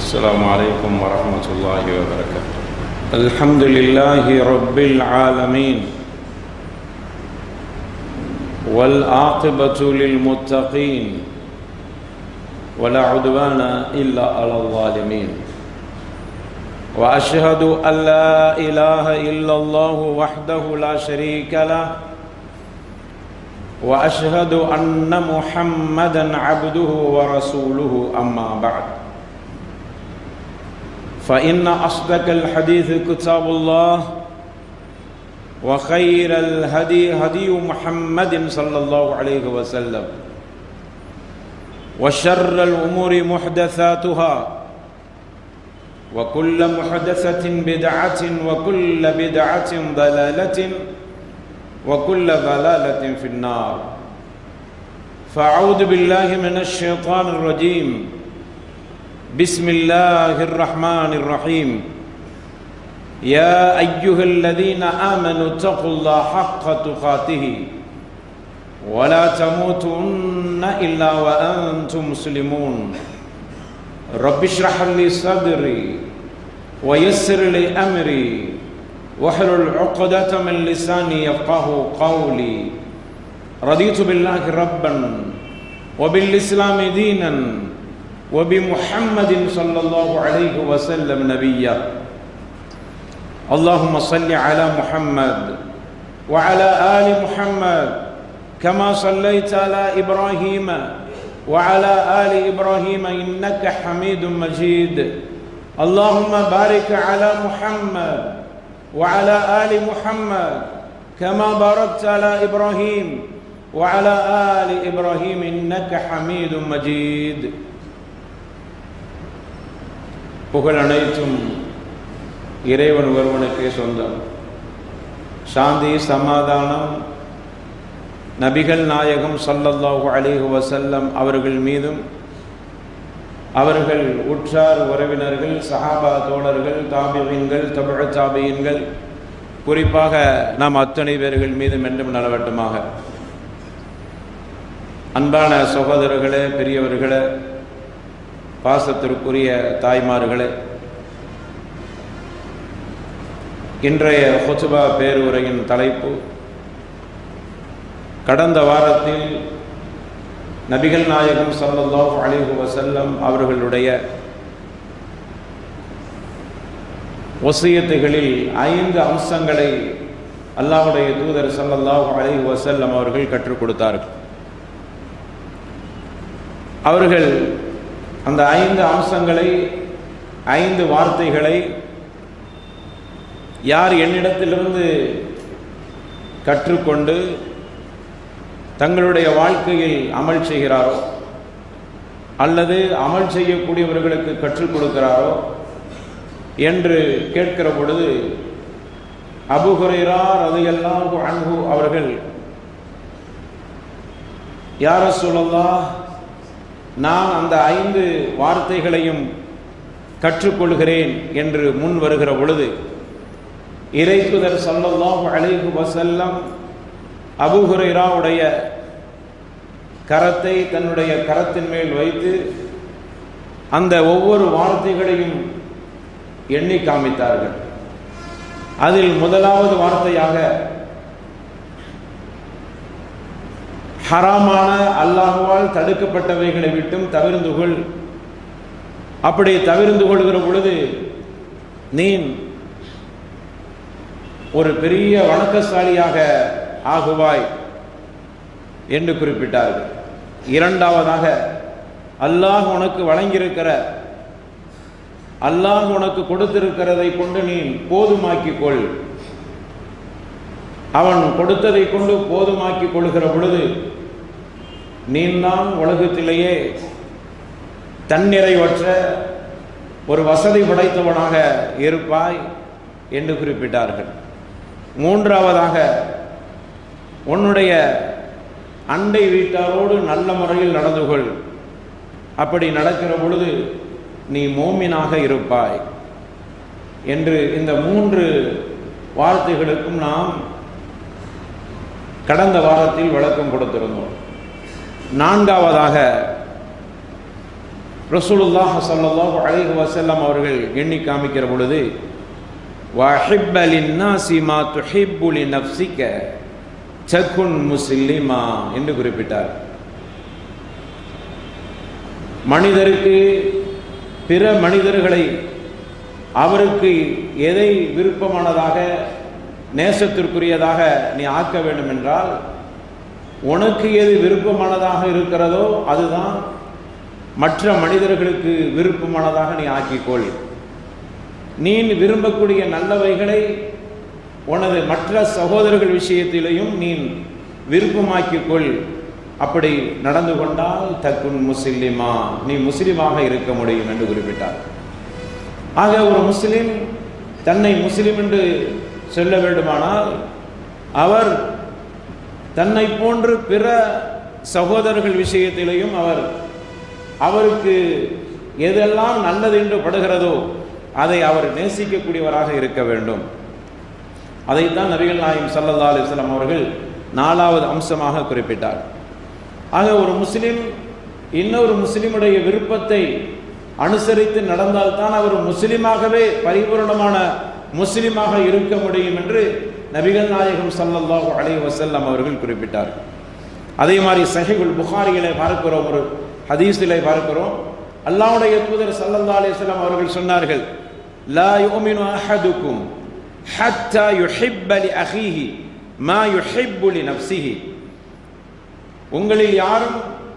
السلام عليكم ورحمة الله وبركاته الحمد لله رب العالمين والعاقبة للمتقين ولا عدوان إلا على الظالمين وأشهد أن لا إله إلا الله وحده لا شريك له واشهد ان محمدا عبده ورسوله اما بعد فان اصدق الحديث كتاب الله وخير الهدي هدي محمد صلى الله عليه وسلم وشر الامور محدثاتها وكل محدثه بدعه وكل بدعه ضلاله وكل ضلالة في النار فأعوذ بالله من الشيطان الرجيم بسم الله الرحمن الرحيم يا أيها الذين آمنوا اتقوا الله حق تقاته ولا تموتن إلا وأنتم مسلمون رب اشرح لي صدري ويسر لي أمري واحلل عقدة من لساني يفقه قولي رضيت بالله ربا وبالإسلام دينا وبمحمد صلى الله عليه وسلم نبيا اللهم صل على محمد وعلى آل محمد كما صليت على إبراهيم وعلى آل إبراهيم إنك حميد مجيد اللهم بارك على محمد وعلى آل محمد كما باركت على إبراهيم وعلى آل إبراهيم إنك حميد مجيد புகழ் அனைத்தும் இறைவன் ஒருவனுக்கே சொந்தம் சாந்தி சமாதானம் நபிகள் நாயகம் சல்லல்லாஹு அலிஹு வசல்லம் அவர்கள் மீதும் அவர்கள் உற்றார் உறவினர்கள் சஹாபா தோழர்கள் தாபியன்கள் தமிழ தாபியன்கள் குறிப்பாக நாம் அத்தனை பேர்கள் மீதும் என்றும் நலவட்டமாக அன்பான சகோதரர்களே பெரியவர்களே பாசத்திற்குரிய தாய்மார்களே இன்றைய ஹொசுபா பேருரையின் தலைப்பு கடந்த வாரத்தில் நபிகள் நாயகம் சல்லல்லாஹு அலிஹு வசல்லம் அவர்களுடைய ஒசியத்துகளில் ஐந்து அம்சங்களை அல்லாஹுடைய தூதர் சல்லல்லாஹு அலிஹு வசல்லம் அவர்கள் கற்றுக் கொடுத்தார்கள் அவர்கள் அந்த ஐந்து அம்சங்களை ஐந்து வார்த்தைகளை யார் என்னிடத்திலிருந்து கற்றுக்கொண்டு தங்களுடைய வாழ்க்கையில் அமல் செய்கிறாரோ அல்லது அமல் செய்யக்கூடியவர்களுக்கு கற்றுக் கொடுக்கிறாரோ என்று கேட்கிற பொழுது அபுகுரைரார் அதையெல்லாம் அன்பு அவர்கள் யார சொல்லல்லா நான் அந்த ஐந்து வார்த்தைகளையும் கற்றுக்கொள்கிறேன் என்று முன் வருகிற பொழுது இறைக்குதர் சல்லல்லாஹு அலைஹு வசல்லம் அபுஹுரைராவுடைய கரத்தை தன்னுடைய கரத்தின் மேல் வைத்து அந்த ஒவ்வொரு வார்த்தைகளையும் எண்ணி காமித்தார்கள் அதில் முதலாவது வார்த்தையாக ஹராமான அல்லாஹுவால் தடுக்கப்பட்டவைகளை விட்டும் தவிர்ந்து கொள் அப்படி தவிர்ந்து கொள்கிற பொழுது நீ ஒரு பெரிய வணக்கசாலியாக ஆகுவாய் என்று குறிப்பிட்டார்கள் இரண்டாவதாக அல்லாஹ் உனக்கு வழங்கியிருக்கிற அல்லாஹ் உனக்கு கொடுத்திருக்கிறதை கொண்டு நீ போதுமாக்கிக் கொள் அவன் கொடுத்ததை கொண்டு போதுமாக்கிக் கொள்கிற பொழுது நீந்தான் உலகத்திலேயே தன்னிறைவற்ற ஒரு வசதி படைத்தவனாக இருப்பாய் என்று குறிப்பிட்டார்கள் மூன்றாவதாக உன்னுடைய அண்டை வீட்டாரோடு நல்ல முறையில் நடந்து கொள் அப்படி நடக்கிற பொழுது நீ மோமினாக இருப்பாய் என்று இந்த மூன்று வார்த்தைகளுக்கும் நாம் கடந்த வாரத்தில் விளக்கம் கொடுத்திருந்தோம் நான்காவதாக ரசூலுல்லாஹ் ஸல்லல்லாஹு அலைஹி வஸல்லம் அவர்கள் எண்ணி காமிக்கிற பொழுது وَأَحِبَّ لِلنَّاسِ مَا تُحِبُّ لِنَفْسِكَ تَكُنْ முஸ்லிமா என்று குறிப்பிட்டார் மனிதருக்கு பிற மனிதர்களை அவருக்கு எதை விருப்பமானதாக நேசத்திற்குரியதாக நீ ஆக்க வேண்டும் என்றால் உனக்கு எது விருப்பமானதாக இருக்கிறதோ அதுதான் மற்ற மனிதர்களுக்கு விருப்பமானதாக நீ ஆக்கிக்கொள் நீ விரும்பக்கூடிய நல்லவைகளை உனது மற்ற சகோதரர்கள் விஷயத்திலையும் நீ விருப்பமாக்கிக்கொள் அப்படி நடந்து கொண்டால் தக்குன் முஸ்லிமா நீ முஸ்லிமாக இருக்க முடியும் என்று குறிப்பிட்டார் ஆக ஒரு முஸ்லிம் தன்னை முஸ்லிம் என்று சொல்ல வேண்டுமானால் அவர் தன்னை போன்று பிற சகோதரர்கள் விஷயத்திலையும் அவர் அவருக்கு எதெல்லாம் நல்லது என்று படுகிறதோ அதை அவர் நேசிக்கக்கூடியவராக இருக்க வேண்டும் அதைத்தான் நபிகள் நாயம் சல்லல்லா அலிஸ்லாம் அவர்கள் நாலாவது அம்சமாக குறிப்பிட்டார் ஆக ஒரு முஸ்லிம் இன்னொரு முஸ்லிமுடைய விருப்பத்தை அனுசரித்து நடந்தால்தான் அவர் முஸ்லிமாகவே பரிபூர்ணமான முஸ்லிமாக இருக்க முடியும் என்று நபிகள் நாயகம் சல்லல்லாஹு அலைஹி வஸல்லம் அவர்கள் குறிப்பிட்டார் அதே மாதிரி சஹிகுல் புகாரிகளை பார்க்கிறோம் ஒரு ஹதீஸிலே பார்க்கிறோம் அல்லாஹ்வுடைய தூதர் ஸல்லல்லாஹு அலைஹி வஸல்லம் அவர்கள் சொன்னார்கள் லா யுமினு அஹதுக்கும் ஹத்தா யுஹிப்ப லி அஹீஹி மா யுஹிப்பு லி நஃப்ஸிஹி உங்களில் யாரும்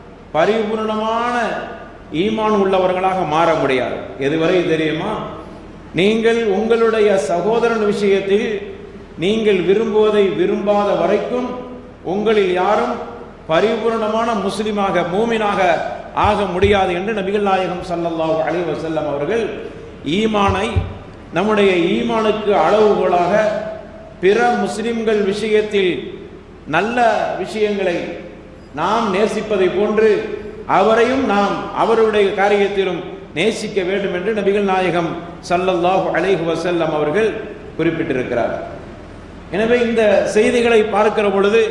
பரிபூர்ணமான ஈமான் உள்ளவர்களாக மாற முடியாது எதுவரை தெரியுமா நீங்கள் உங்களுடைய சகோதரன் விஷயத்தில் நீங்கள் விரும்புவதை விரும்பாத வரைக்கும் உங்களில் யாரும் பரிபூர்ணமான முஸ்லிமாக மூமினாக ஆக முடியாது என்று நபிகள் நாயகம் சல்லல்லாஹு அலைஹி வஸல்லம் அவர்கள் ஈமானை நம்முடைய ஈமானுக்கு அளவுகோலாக பிற முஸ்லிம்கள் விஷயத்தில் நல்ல விஷயங்களை நாம் நேசிப்பதை போன்று அவரையும் நாம் அவருடைய காரியத்திலும் நேசிக்க வேண்டும் என்று நபிகள் நாயகம் சல்லல்லாஹு அலைஹி வஸல்லம் அவர்கள் குறிப்பிட்டிருக்கிறார் எனவே இந்த செய்திகளை பார்க்கிற பொழுது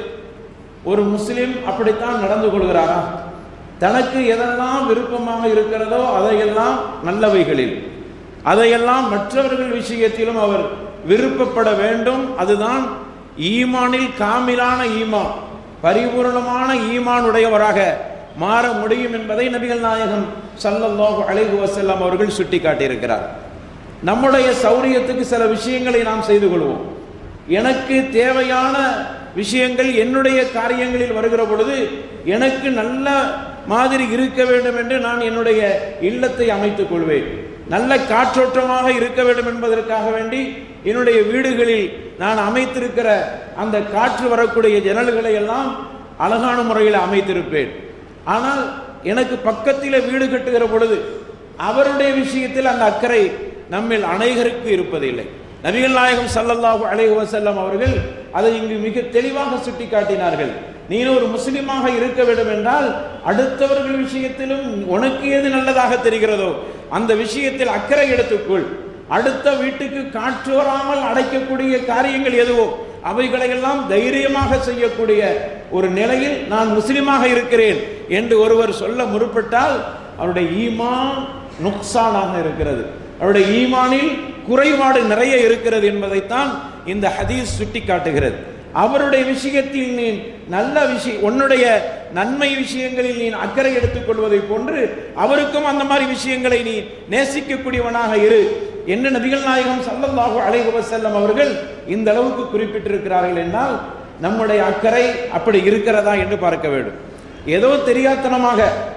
ஒரு முஸ்லிம் அப்படித்தான் நடந்து கொள்கிறாரா தனக்கு எதெல்லாம் விருப்பமாக இருக்கிறதோ அதையெல்லாம் நல்லவைகளில் அதையெல்லாம் மற்றவர்கள் விஷயத்திலும் அவர் விருப்பப்பட வேண்டும் அதுதான் ஈமானில் காமிலான ஈமான் பரிபூர்ணமான ஈமான் உடையவராக மாற முடியும் என்பதை நபிகள் நாயகம் சல்லல்லாஹு அலைஹி வஸல்லம் அவர்கள் சுட்டிக்காட்டியிருக்கிறார் நம்முடைய சௌரியத்துக்கு சில விஷயங்களை நாம் செய்து கொள்வோம் எனக்கு தேவையான விஷயங்கள் என்னுடைய காரியங்களில் வருகிற பொழுது எனக்கு நல்ல மாதிரி இருக்க வேண்டும் என்று நான் என்னுடைய இல்லத்தை அமைத்துக் கொள்வேன் நல்ல காற்றோட்டமாக இருக்க வேண்டும் என்பதற்காக வேண்டி என்னுடைய வீடுகளில் நான் அமைத்திருக்கிற அந்த காற்று வரக்கூடிய ஜன்னல்களை எல்லாம் அழகான முறையில் அமைத்திருப்பேன் ஆனால் எனக்கு பக்கத்தில் வீடு கட்டுகிற பொழுது அவருடைய விஷயத்தில் அந்த அக்கறை நம்மில் அனைவருக்கு இருப்பதில்லை நபிகள் நாயகம் சல்லல்லாஹு அலைஹி வஸல்லம் அவர்கள் அதை இங்கு மிக தெளிவாக சுட்டிக்காட்டினார்கள் நீ ஒரு முஸ்லிமாக இருக்க வேண்டும் என்றால் அடுத்தவர்கள் விஷயத்திலும் உனக்கு எது நல்லதாக தெரிகிறதோ அந்த விஷயத்தில் அக்கறை எடுத்துக்கொள் அடுத்த வீட்டுக்கு காற்று வராமல் அடைக்கக்கூடிய காரியங்கள் எதுவோ அவைகளையெல்லாம் தைரியமாக செய்யக்கூடிய ஒரு நிலையில் நான் முஸ்லிமாக இருக்கிறேன் என்று ஒருவர் சொல்ல முற்பட்டால் அவருடைய ஈமான் நுக்சானாக இருக்கிறது அவருடைய ஈமானில் குறைபாடு நிறைய இருக்கிறது என்பதைத்தான் இந்த ஹதீஸ் சுட்டி காட்டுகிறது அவருடைய விஷயத்தில் நீ நல்ல விஷயம் உன்னுடைய நன்மை விஷயங்களில் நீ அக்கறை எடுத்துக்கொள்வதை போன்று அவருக்கும் அந்த மாதிரி விஷயங்களை நீ நேசிக்கக்கூடியவனாக இரு என்று நபிகள் நாயகம் சல்லல்லாஹு அலைஹி வஸல்லம் அவர்கள் இந்த அளவுக்கு குறிப்பிட்டிருக்கிறார்கள் என்றால் நம்முடைய அக்கறை அப்படி இருக்கிறதா என்று பார்க்க வேண்டும் ஏதோ தெரியாத்தனமாக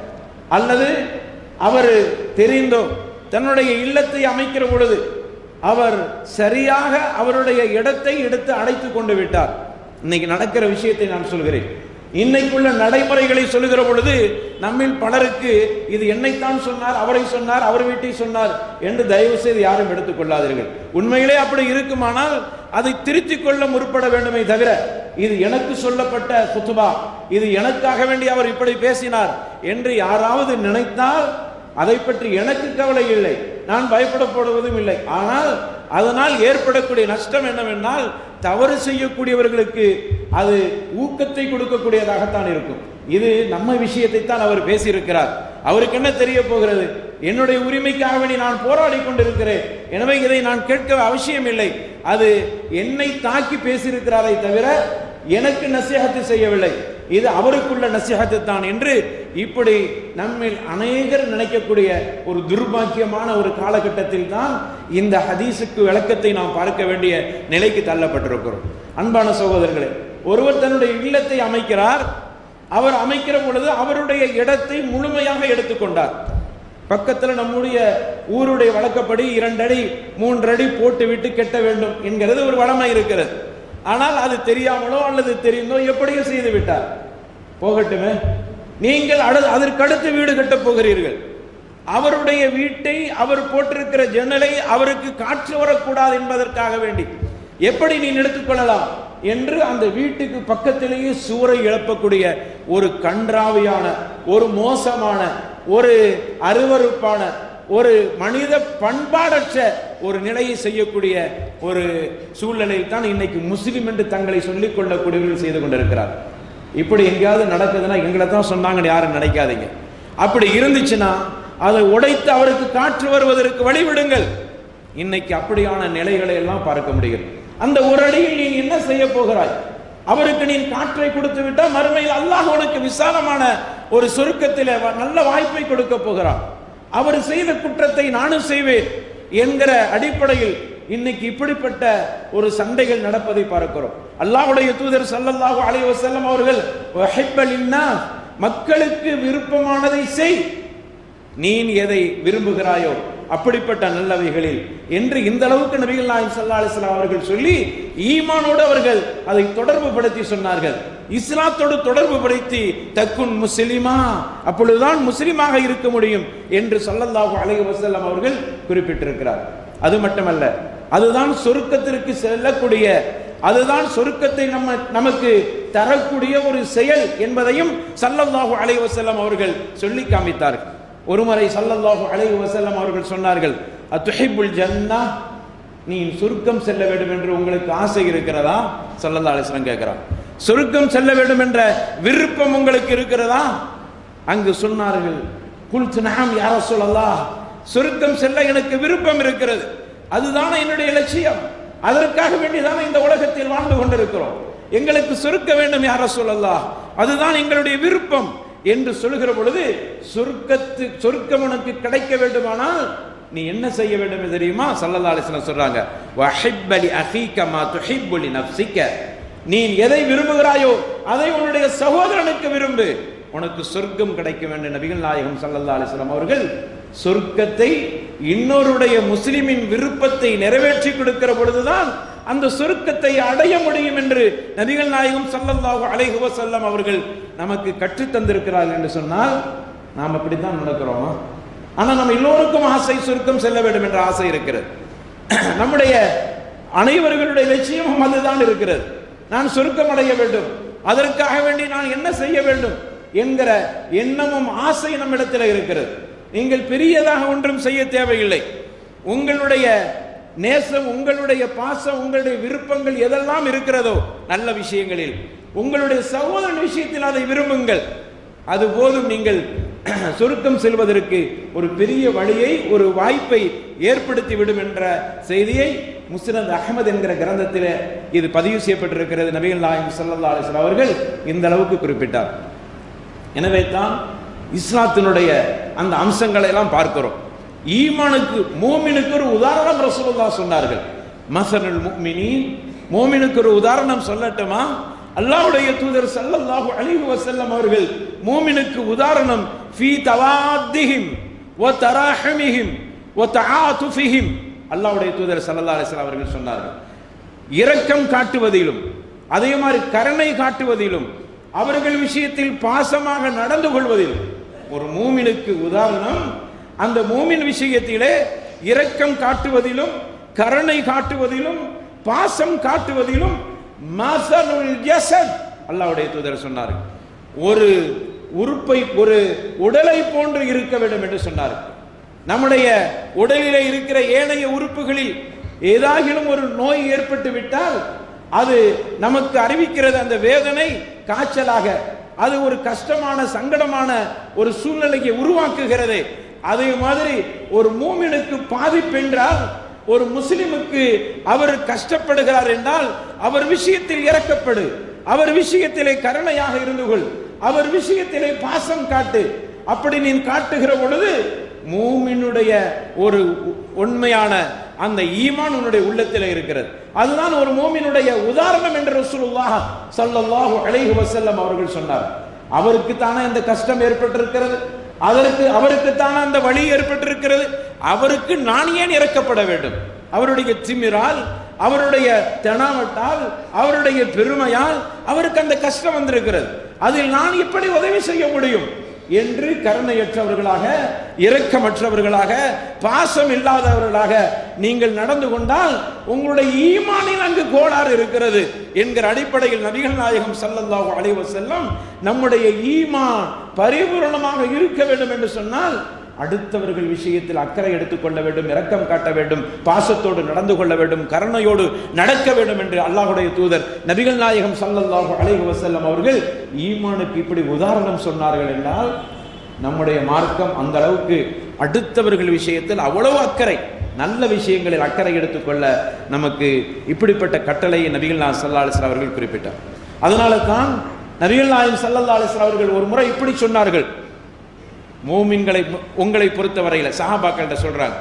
அல்லது அவர் தெரிந்தோ தன்னுடைய இல்லத்தை அமைக்கிற பொழுது அவர் சரியாக அவருடைய இடத்தை எடுத்து அடைத்து கொண்டு விட்டார் இன்னைக்கு நடக்கிற விஷயத்தை நான் சொல்கிறேன் இன்னைக்குள்ள நடைமுறைகளை சொல்லுகிற பொழுது நம்மில் பலருக்கு இது என்னைத்தான் சொன்னார் அவரை சொன்னார் அவர் வீட்டை சொன்னார் என்று தயவு செய்து யாரும் எடுத்துக்கொள்ளாதீர்கள் உண்மையிலே அப்படி இருக்குமானால் அதை திருத்திக் கொள்ள முற்பட வேண்டுமே தவிர இது எனக்கு சொல்லப்பட்ட குத்துபா இது எனக்காக வேண்டி அவர் இப்படி பேசினார் என்று யாராவது நினைத்தால் அதை பற்றி எனக்கு கவலை இல்லை நான் பயப்படப்படுவதும் இல்லை ஆனால் அதனால் ஏற்படக்கூடிய நஷ்டம் என்னவென்றால் தவறு செய்யக்கூடியவர்களுக்கு அது ஊக்கத்தை கொடுக்கக்கூடியதாகத்தான் இருக்கும் இது நம்ம விஷயத்தை தான் அவர் பேசியிருக்கிறார் அவருக்கு என்ன தெரிய போகிறது என்னுடைய உரிமைக்காக வேண்டி நான் போராடி கொண்டிருக்கிறேன் எனவே இதை நான் கேட்க அவசியம் இல்லை அது என்னை தாக்கி பேசியிருக்கிறாரை தவிர எனக்கு நசிஹத்து செய்யவில்லை இது அவருக்குள்ள நசிஹத்து தான் என்று இப்படி நம்மில் அநேகர் நினைக்கக்கூடிய ஒரு துர்பாக்கியமான ஒரு காலகட்டத்தில் தான் இந்த ஹதீஸுக்கு விளக்கத்தை நாம் பார்க்க வேண்டிய நிலைக்கு தள்ளப்பட்டிருக்கிறோம் அன்பான சகோதரர்களே ஒருவர் தன்னுடைய இல்லத்தை அமைக்கிறார் அவர் அமைக்கிற பொழுது அவருடைய இடத்தை முழுமையாக எடுத்துக்கொண்டார் பக்கத்தில் நம்முடைய ஊருடைய வழக்கப்படி இரண்டடி மூன்றடி போட்டு விட்டு கெட்ட வேண்டும் என்கிறது ஒரு வளமை இருக்கிறது ஆனால் அது தெரியாமலோ அல்லது தெரிந்தோ எப்படியோ செய்து விட்டார் போகட்டுமே நீங்கள் அடு அதற்கடுத்து வீடு கட்டப் போகிறீர்கள் அவருடைய வீட்டை அவர் போட்டிருக்கிற ஜன்னலை அவருக்கு காற்று வரக்கூடாது என்பதற்காக வேண்டி எப்படி நீ எடுத்துக்கொள்ளலாம் என்று அந்த வீட்டுக்கு பக்கத்திலேயே சுவரை இழப்பக்கூடிய ஒரு கன்றாவியான ஒரு மோசமான ஒரு அருவருப்பான ஒரு மனித பண்பாடற்ற ஒரு நிலையை செய்யக்கூடிய ஒரு சூழ்நிலையில் தான் இன்னைக்கு முஸ்லிம் என்று தங்களை சொல்லிக் கொள்ளக்கூடியவர்கள் செய்து கொண்டிருக்கிறார் இப்படி எங்கேயாவது நடக்குதுன்னா எங்களை தான் சொன்னாங்கன்னு யாரும் நினைக்காதீங்க அப்படி இருந்துச்சுன்னா அதை உடைத்து அவருக்கு காற்று வருவதற்கு வழிவிடுங்கள் இன்னைக்கு அப்படியான நிலைகளை எல்லாம் பார்க்க முடிகிறது அந்த ஒரு அடியில் நீ என்ன செய்ய போகிறாய் அவருக்கு நீ காற்றை கொடுத்து விட்டால் மறுமையில் அல்லாஹ் உனக்கு விசாலமான ஒரு சுருக்கத்தில் நல்ல வாய்ப்பை கொடுக்க போகிறான் அவர் செய்த குற்றத்தை நானும் செய்வேன் என்கிற அடிப்படையில் இன்னைக்கு இப்படிப்பட்ட ஒரு சண்டைகள் நடப்பதை பார்க்கிறோம் அல்லாஹ்வுடைய தூதர் ஸல்லல்லாஹு அலைஹி வஸல்லம் அவர்கள் வஹிப்பலின்னா மக்களுக்கு விருப்பமானதை செய் நீ எதை விரும்புகிறாயோ அப்படிப்பட்ட நல்லவைகளில் என்று இந்த அளவுக்கு நபிகள் நாயகம் ஸல்லல்லாஹு அலைஹி வஸல்லம் அவர்கள் சொல்லி ஈமானோடு அவர்கள் அதை தொடர்பு படுத்தி சொன்னார்கள் இஸ்லாத்தோடு தொடர்பு படுத்தி தக்குன் முஸ்லிமா அப்பொழுதுதான் முஸ்லிமாக இருக்க முடியும் என்று ஸல்லல்லாஹு அலைஹி வஸல்லம் அவர்கள் குறிப்பிட்டிருக்கிறார் அது மட்டுமல்ல அதுதான் சொருக்கத்திற்கு செல்லக்கூடிய அதுதான் சொருக்கத்தை நம்ம நமக்கு தரக்கூடிய ஒரு செயல் என்பதையும் ஸல்லல்லாஹு அலைஹி வஸல்லம் அவர்கள் சொல்லி காமித்தார்கள் ஒருமுறை ஸல்லல்லாஹு அலைஹி வஸல்லம் அவர்கள் சொன்னார்கள் அத்துஹிப்புல் ஜன்னா நீ சுருக்கம் செல்ல வேண்டும் என்று உங்களுக்கு ஆசை இருக்கிறதா ஸல்லல்லாஹு அலைஹி வஸல்லம் கேட்கிறான் சுருக்கம் செல்ல வேண்டும் என்ற விருப்பம் உங்களுக்கு இருக்கிறதா அங்கு சொன்னார்கள் குல்து நஅம் யா ரசூலல்லாஹ் சுருக்கம் செல்ல எனக்கு விருப்பம் இருக்கிறது அதுதான் என்னுடைய லட்சியம் அதற்காக வேண்டிதானே இந்த உலகத்தில் வாழ்ந்து கொண்டிருக்கிறோம் எங்களுக்கு சுருக்க வேண்டும் யார சொல்லலாம் அதுதான் எங்களுடைய விருப்பம் என்று சொல்லுகிற பொழுது சொர்க்கத்து சொர்க்கம் உனக்கு கிடைக்க வேண்டுமானால் நீ என்ன செய்ய வேண்டும் என்று தெரியுமா சல்லல்லா அலிஸ்லாம் சொல்றாங்க வஹிப்பலி அஹீக மா துஹிப்புலி நஃப்ஸிக நீ எதை விரும்புகிறாயோ அதை உன்னுடைய சகோதரனுக்கு விரும்பு உனக்கு சொர்க்கம் கிடைக்க வேண்டும் நபிகள் நாயகம் சல்லல்லா அலிஸ்லாம் அவர்கள் சொர்க்கத்தை இன்னொருடைய முஸ்லிமின் விருப்பத்தை நிறைவேற்றி கொடுக்கிற பொழுதுதான் அந்த சொர்க்கத்தை அடைய முடியும் என்று நபிகள் நாயகம் ஸல்லல்லாஹு அலைஹி வஸல்லம் அவர்கள் நமக்கு கற்றுத் தந்திருக்கிறார்கள் என்று சொன்னால் நாம் அப்படித்தான் நடக்கிறோமா ஆனா நம்ம எல்லோருக்கும் ஆசை சொர்க்கம் செல்ல வேண்டும் என்ற ஆசை இருக்கிறது நம்முடைய அனைவர்களுடைய லட்சியமும் அதுதான் இருக்கிறது நான் சொர்க்கம் அடைய வேண்டும் அதற்காக வேண்டி நான் என்ன செய்ய வேண்டும் என்கிற எண்ணமும் ஆசை நம்மிடத்தில் இருக்கிறது நீங்கள் பெரியதாக ஒன்றும் செய்ய தேவையில்லை உங்களுடைய நேசம் உங்களுடைய பாசம் உங்களுடைய விருப்பங்கள் எதெல்லாம் இருக்கிறதோ நல்ல விஷயங்களில் உங்களுடைய சகோதரன் விஷயத்தில் அதை விரும்புங்கள் அது போதும் நீங்கள் சுருக்கம் செல்வதற்கு ஒரு பெரிய வழியை ஒரு வாய்ப்பை ஏற்படுத்தி விடும் என்ற செய்தியை முஸ்னத் அகமது என்கிற கிரந்தத்தில் இது பதிவு செய்யப்பட்டிருக்கிறது நபிகள் நாயகம் ஸல்லல்லாஹு அலைஹி வஸல்லம் அவர்கள் இந்த அளவுக்கு குறிப்பிட்டார் எனவே தான் இஸ்லாத்தினுடைய அந்த அம்சங்களை எல்லாம் பார்க்கிறோம் ஈமானுக்கு மூமினுக்கு ஒரு உதாரணம் ரசூலுல்லாஹ் சொன்னார்கள் மசனுல் முஃமினீன் மூமினுக்கு ஒரு உதாரணம் சொல்லட்டுமா அல்லாஹ்வுடைய தூதர் ஸல்லல்லாஹு அலைஹி வஸல்லம் அவர்கள் மூமினுக்கு உதாரணம் ஃபீ தவாத்திஹிம் வ தராஹமிஹிம் வ தஆதுஃபிஹிம் அல்லாஹ்வுடைய தூதர் ஸல்லல்லாஹு அலைஹி வஸல்லம் அவர்கள் சொன்னார்கள் இரக்கம் காட்டுவதிலும் அதே மாதிரி கருணை காட்டுவதிலும் அவர்கள் விஷயத்தில் பாசமாக நடந்து கொள்வதில் ஒரு மூமினுக்கு உதாரணம் அந்த மூமின் விஷயத்திலே இரக்கம் காட்டுவதிலும் கருணை காட்டுவதிலும் பாசம் காட்டுவதிலும் மசனுல் ஜஸத் அல்லாஹ்வுடைய தூதர் சொன்னார்கள் ஒரு உறுப்பை ஒரு உடலை போன்று இருக்க வேண்டும் என்று சொன்னார்கள் நம்முடைய உடலிலே இருக்கிற ஏனைய உறுப்புகளில் ஏதாகிலும் ஒரு நோய் ஏற்பட்டு விட்டால் அது நமக்கு அறிவிக்கிறது அந்த வேதனை காய்ச்சலாக அது ஒரு கஷ்டமான சங்கடமான ஒரு சூழ்நிலையை உருவாக்குகிறது அதே மாதிரி ஒரு மூமினுக்கு பாதிப்பு என்றால் ஒரு முஸ்லிமுக்கு அவர் கஷ்டப்படுகிறார் என்றால் அவர் விஷயத்தில் இறக்கப்படு அவர் விஷயத்திலே கருணையாக இருந்து கொள் அவர் விஷயத்திலே பாசம் காட்டு அப்படி நீ காட்டுகிற பொழுது மூமினுடைய ஒரு உ- உண்மையான அந்த ஈமான் உன்னுடைய உள்ளத்தில் இருக்கிறது அதுதான் ஒரு மூமினுடைய உதாரணம் என்று ரசூலுல்லாஹ் ஸல்லல்லாஹு அலைஹி வஸல்லம் அவர்கள் சொன்னார் அவருக்கு தானே இந்த கஷ்டம் ஏற்பட்டிருக்கிறது அதற்கு அவருக்கு தானே அந்த வழி ஏற்பட்டிருக்கிறது அவருக்கு நான் ஏன் இறக்கப்பட வேண்டும் அவருடைய திமிரால் அவருடைய தெனாவட்டால் அவருடைய பெருமையால் அவருக்கு அந்த கஷ்டம் வந்திருக்கிறது அதில் நான் எப்படி உதவி செய்ய முடியும் என்று கருணையற்றவர்களாக இரக்கமற்றவர்களாக பாசம் இல்லாதவர்களாக நீங்கள் நடந்து கொண்டால் உங்களுடைய ஈமானில் அங்கு கோளாறு இருக்கிறது என்கிற அடிப்படையில் நபிகள் நாயகம் ஸல்லல்லாஹு அலைஹி வஸல்லம் நம்முடைய ஈமான் பரிபூரணமாக இருக்க வேண்டும் என்று சொன்னால் அடுத்தவர்கள் விஷயத்தில் அக்கறை எடுத்துக்கொள்ள வேண்டும் இரக்கம் காட்ட வேண்டும் பாசத்தோடு நடந்து கொள்ள வேண்டும் கருணையோடு நடக்க வேண்டும் என்று அல்லாஹ்வுடைய தூதர் நபிகள் நாயகம் ஸல்லல்லாஹு அலைஹி வஸல்லம் அவர்கள் ஈமானுக்கு இப்படி உதாரணம் சொன்னார்கள் என்றால் நம்முடைய மார்க்கம் அந்த அளவுக்கு அடுத்தவர்கள் விஷயத்தில் அவ்வளவு அக்கறை நல்ல விஷயங்களில் அக்கறை எடுத்துக்கொள்ள நமக்கு இப்படிப்பட்ட கட்டளையை நபிகள் நாயகம் ஸல்லல்லாஹு அலைஹி வஸல்லம் அவர்கள் குறிப்பிட்டார் அதனால தான் நபிகள் நாயகம் ஸல்லல்லாஹு அலைஹி வஸல்லம் அவர்கள் ஒரு முறை இப்படி சொன்னார்கள் மூமின்களை உங்களை பொறுத்த வரையில சஹாபாக்கள்கிட்ட சொல்றாங்க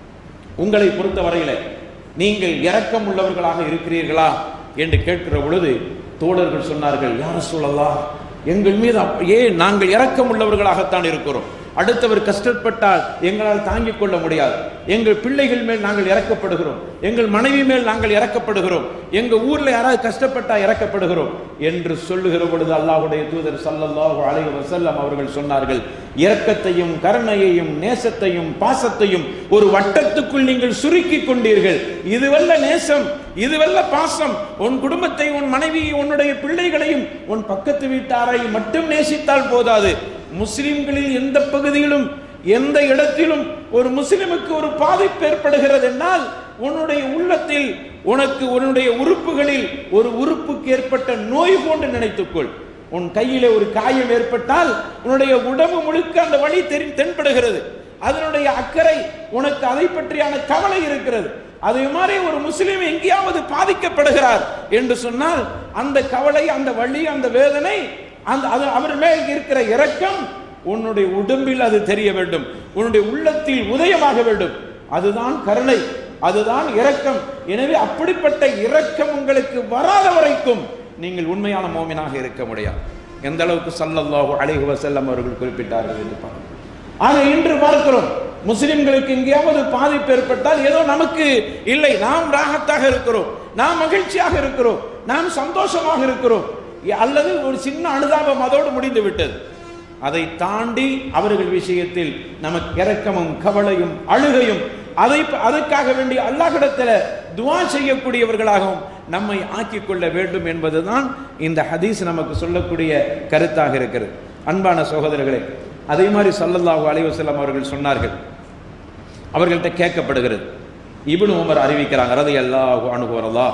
உங்களை பொறுத்த வரையில நீங்கள் இரக்கம் உள்ளவர்களாக இருக்கிறீர்களா என்று கேட்கிற பொழுது தோழர்கள் சொன்னார்கள் யார சொல்லலாம் எங்கள் மீது அப்- ஏன் நாங்கள் இரக்கம் உள்ளவர்களாகத்தான் இருக்கிறோம் அடுத்தவர் கஷ்டப்பட்டால் எங்களால் தாங்கிக் கொள்ள முடியாது எங்கள் பிள்ளைகள் மேல் நாங்கள் இறக்கப்படுகிறோம் எங்கள் மனைவி மேல் நாங்கள் இறக்கப்படுகிறோம் எங்க ஊர்ல யாராவது கஷ்டப்பட்டா இறக்கப்படுகிறோம் என்று சொல்லுகிற பொழுது அல்லாஹ்வுடைய தூதர் ஸல்லல்லாஹு அலைஹி வஸல்லம் அவர்கள் சொன்னார்கள் இரக்கத்தையும் கருணையையும் நேசத்தையும் பாசத்தையும் ஒரு வட்டத்துக்குள் நீங்கள் சுருக்கி கொண்டீர்கள் இதுவல்ல நேசம் இதுவல்ல பாசம் உன் குடும்பத்தை உன் மனைவியை உன்னுடைய பிள்ளைகளையும் உன் பக்கத்து வீட்டாரை மட்டும் நேசித்தால் போதாது முஸ்லிம்களில் எந்த பகுதியிலும் எந்த இடத்திலும் ஒரு முஸ்லிமுக்கு ஒரு பாதிப்பு ஏற்படுகிறது என்றால் உன்னுடைய உள்ளத்தில் உனக்கு உன்னுடைய உறுப்புகளில் ஒரு உறுப்புக்கு ஏற்பட்ட நோய் போன்று நினைத்துக்கொள் உன் கையிலே ஒரு காயம் ஏற்பட்டால் உன்னுடைய உடம்பு முழுக்க அந்த வழி தெரி தென்படுகிறது அதனுடைய அக்கறை உனக்கு அதை பற்றியான கவலை இருக்கிறது அதே மாதிரி ஒரு முஸ்லிம் எங்கேயாவது பாதிக்கப்படுகிறார் என்று சொன்னால் அந்த கவலை அந்த வழி அந்த வேதனை அந்த அது அவர் மேல் இருக்கிற இரக்கம் உன்னுடைய உடம்பில் அது தெரிய வேண்டும் உன்னுடைய உள்ளத்தில் உதயமாக வேண்டும் அதுதான் கருணை அதுதான் இரக்கம் எனவே அப்படிப்பட்ட இரக்கம் உங்களுக்கு வராத வரைக்கும் நீங்கள் உண்மையான மோமினாக இருக்க முடியாது எந்த அளவுக்கு ஸல்லல்லாஹு அலைஹி வஸல்லம் அவர்கள் குறிப்பிட்டார்கள் என்று பாருங்கள் ஆக இன்று பார்க்கிறோம் முஸ்லிம்களுக்கு எங்கேயாவது பாதிப்பு ஏற்பட்டால் ஏதோ நமக்கு இல்லை நாம் ராகத்தாக இருக்கிறோம் நாம் மகிழ்ச்சியாக இருக்கிறோம் நாம் சந்தோஷமாக இருக்கிறோம் அல்லது ஒரு சின்ன அனுதாபம் அதோடு முடிந்து விட்டது அதை தாண்டி அவர்கள் விஷயத்தில் நமக்கு இரக்கமும் கவலையும் அழுகையும் அதை அதற்காக வேண்டி அல்லாஹ்விடத்தில் துவா செய்யக்கூடியவர்களாகவும் நம்மை ஆக்கிக் கொள்ள வேண்டும் என்பதுதான் இந்த ஹதீஸ் நமக்கு சொல்லக்கூடிய கருத்தாக இருக்கிறது அன்பான சகோதரர்களே அதே மாதிரி ஸல்லல்லாஹு அலைஹி வஸல்லம் அவர்கள் சொன்னார்கள் அவர்கள்ட்ட கேட்கப்படுகிறது இப்னு உமர் அறிவிக்கிறாங்க ரலியல்லாஹு அன்ஹு வரலா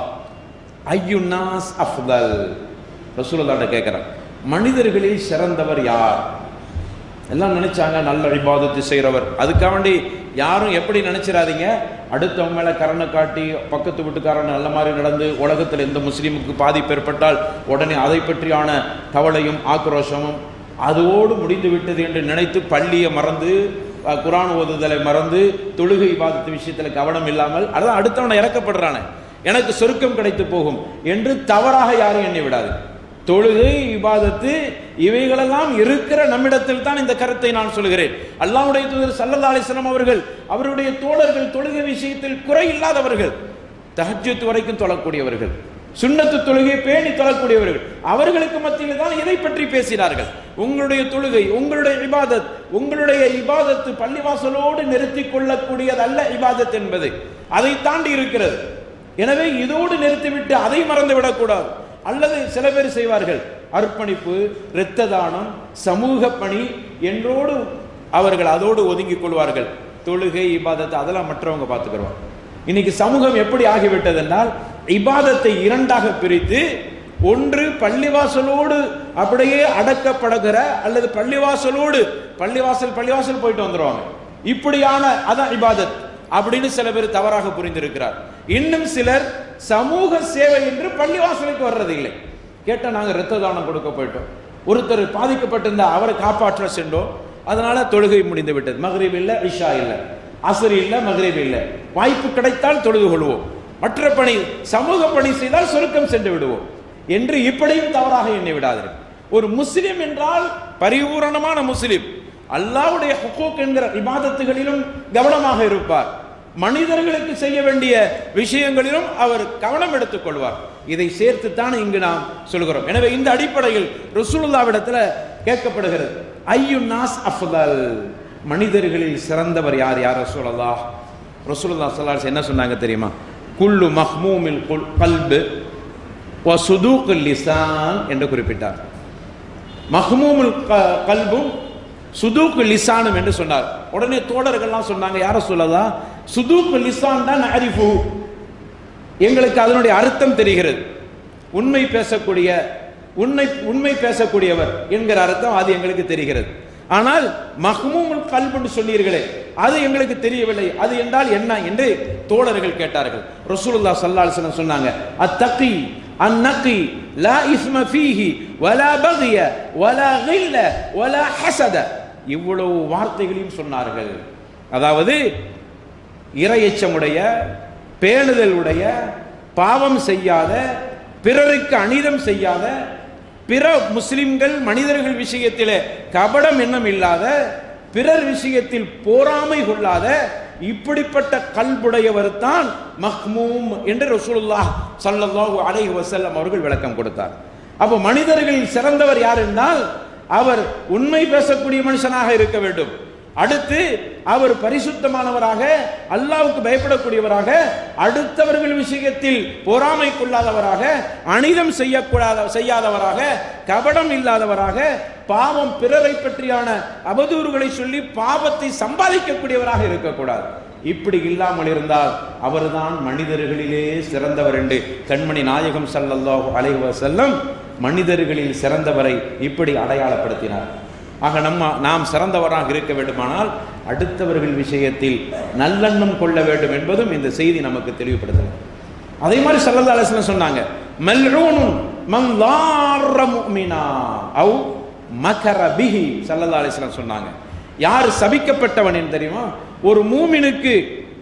ஐயுன்னாஸ் அஃதல் ரசூலுல்லாஹ்ட்ட கேட்கிறாங்க மனிதர்களில் சிறந்தவர் யார் எல்லாம் நினைச்சாங்க நல்ல இபாதத்து செய்கிறவர் அதுக்காக வேண்டி யாரும் எப்படி நினைச்சிடாதீங்க அடுத்தவங்க மேல கருணை காட்டி பக்கத்து வீட்டுக்காரன் நல்ல மாதிரி நடந்து உலகத்தில் எந்த முஸ்லீமுக்கு பாதிப்பு ஏற்பட்டால் உடனே அதை பற்றியான கவலையும் ஆக்ரோஷமும் அதோடு முடிந்து விட்டது என்று நினைத்து பள்ளியை மறந்து அஹ், குர்ஆன் ஓதுதலை மறந்து தொழுகை இபாதத்து விஷயத்தில் கவனம் இல்லாமல் அதான் அடுத்தவனை இறக்கப்படுறானே எனக்கு சொருக்கம் கிடைத்து போகும் என்று தவறாக யாரும் எண்ணி விடாது தொழுகை இபாதத்து இவைகளெல்லாம் இருக்கிற நம்மிடத்தில் தான் இந்த கருத்தை நான் சொல்கிறேன் அல்லாஹ்வுடைய தூதர் சல்லல்லா அலிஸ்லாம் அவர்கள் அவருடைய தோழர்கள் தொழுகை விஷயத்தில் குறை இல்லாதவர்கள் தஹஜ்ஜத் வரைக்கும் தொழக்கூடியவர்கள் சுன்னத்து தொழுகை பேணி தொழக்கூடியவர்கள் அவர்களுக்கு மத்தியில் தான் இதை பற்றி பேசினார்கள் உங்களுடைய தொழுகை உங்களுடைய இபாதத் உங்களுடைய இபாதத்து பள்ளிவாசலோடு நிறுத்திக் கொள்ளக்கூடியது அல்ல இபாதத் என்பது அதை தாண்டி இருக்கிறது எனவே இதோடு நிறுத்திவிட்டு அதை மறந்து விடக்கூடாது அல்லது சில பேர் செய்வார்கள் அர்ப்பணிப்பு இரத்த தானம் சமூக பணி என்றோடு அவர்கள் அதோடு ஒதுங்கிக் கொள்வார்கள் தொழுகை இபாதத்தை அதெல்லாம் மற்றவங்க பார்த்துக்கிறோம் இன்னைக்கு சமூகம் எப்படி ஆகிவிட்டது என்றால் இபாதத்தை இரண்டாக பிரித்து ஒன்று பள்ளிவாசலோடு அப்படியே அடக்கப்படுகிற அல்லது பள்ளிவாசலோடு பள்ளிவாசல் பள்ளிவாசல் போயிட்டு வந்துருவாங்க இப்படியான அதான் இபாதத் அப்படின்னு சில பேர் தவறாக புரிந்திருக்கிறார் இன்னும் சிலர் சமூக சேவை என்று பள்ளிவாசலுக்கு வர்றதில்லை கேட்டா நாங்க இரத்த தானம் கொடுக்க போயிட்டோம் ஒருத்தர் பாதிக்கப்பட்டிருந்தா அவரை காப்பாற்ற சென்றோம் அதனால தொழுகை முடிந்து விட்டது மகரிப் இல்ல இஷா இல்ல அசர் இல்ல மகரிப் இல்ல வாய்ப்பு கிடைத்தால் தொழுது கொள்வோம் மற்ற பணி சமூக பணி செய்தால் சுருக்கம் சென்று விடுவோம் என்று இப்படியும் தவறாக எண்ணி விடாதீர்கள் ஒரு முஸ்லிம் என்றால் பரிபூரணமான முஸ்லிம் அல்லாஹ்வுடைய ஹுக்கூக் என்கிற இபாதத்துகளிலும் கவனமாக இருப்பார் மனிதர்களுக்கு செய்ய வேண்டிய விஷயங்களிலும் அவர் கவனம் எடுத்துக் கொள்வார் இதை சேர்த்து தான் இங்கு நாம் சொல்கிறோம் எனவே இந்த அடிப்படையில் ரசூலுல்லாவிடத்துல கேட்கப்படுகிறது ஐயு நாஸ் அஃதல் மனிதர்களில் சிறந்தவர் யார் யார் ரசூலுல்லா ரசூலுல்லா ஸல்லல்லாஹு என்ன சொன்னாங்க தெரியுமா குல்லு மஹ்மூமில் குல் கல்பு வ சுதூக்குல் லிசான் என்று குறிப்பிட்டார் மஹ்மூமுல் க- கல்பும் சுதூக்கு லிசானும் என்று சொன்னார் உடனே தோழர்கள்லாம் சொன்னாங்க யார சொல்லதா சுதூக்கு லிசான் தான் அரிஃபு எங்களுக்கு அதனுடைய அர்த்தம் தெரிகிறது உண்மை பேசக்கூடிய உண்மை உண்மை பேசக்கூடியவர் என்கிற அர்த்தம் அது எங்களுக்கு தெரிகிறது ஆனால் மஹ்மூமுல் கல்புன்னு சொன்னீர்களே அது எங்களுக்கு தெரியவில்லை அது என்றால் என்ன என்று தோழர்கள் கேட்டார்கள் ரசூலுல்லாஹ் ஸல்லல்லாஹு அலைஹி வஸல்லம் சொன்னாங்க அத்தகி அந்நகி லா இஸ்ம ஃபீஹி வலா பகிய வலா கில்ல வலா ஹசத இவ்வளவு வார்த்தைகளையும் சொன்னார்கள் அதாவது இரையச்சமுடைய பேணுதல் உடைய பாவம் செய்யாத பிறருக்கு அநீதம் செய்யாத பிற முஸ்லிம்கள் மனிதர்கள் விஷயத்திலே கபடம் எண்ணம் இல்லாத பிறர் விஷயத்தில் போராமை கொள்ளாத இப்படிப்பட்ட கல்புடையவர் தான் மஹ்மூம் என்று ரசூலுல்லாஹ் ஸல்லல்லாஹு அலைஹி வஸல்லம் அவர்கள் விளக்கம் கொடுத்தார் அப்போ மனிதர்களில் சிறந்தவர் யார் என்றால் அவர் உண்மை பேசக்கூடிய மனுஷனாக இருக்க வேண்டும் அடுத்து அவர் பரிசுத்தமானவராக அல்லாவுக்கு பயப்படக்கூடியவராக அடுத்தவர்கள் விஷயத்தில் பொறாமை கொள்ளாதவராக அனிதம் செய்யக்கூடாத செய்யாதவராக கபடம் இல்லாதவராக பாவம் பிறரை பற்றியான அவதூறுகளை சொல்லி பாவத்தை சம்பாதிக்கக்கூடியவராக இருக்கக்கூடாது இப்படி இல்லாமல் இருந்தால் அவர்தான் மனிதர்களிலே சிறந்தவர் என்று கண்மணி நாயகம் ஸல்லல்லாஹு அலைஹி வஸல்லம் மனிதர்களில் சிறந்தவரை இப்படி அடையாளப்படுத்தினார் ஆக நம்ம நாம் சிறந்தவராக இருக்க வேண்டுமானால் அடுத்தவர்கள் விஷயத்தில் நல்லெண்ணம் கொள்ள வேண்டும் என்பதும் இந்த செய்தி நமக்கு தெளிவுபடுத்தலாம் அதே மாதிரி ஸல்லல்லாஹு அலைஹி வஸல்லம் சொன்னாங்க மல்ஊனுன் மன் லார்ர முஃமினா அவ் மக்கர பிஹி ஸல்லல்லாஹு அலைஹி வஸல்லம் சொன்னாங்க யார் சபிக்கப்பட்டவன் என்று தெரியுமா ஒரு மூமினுக்கு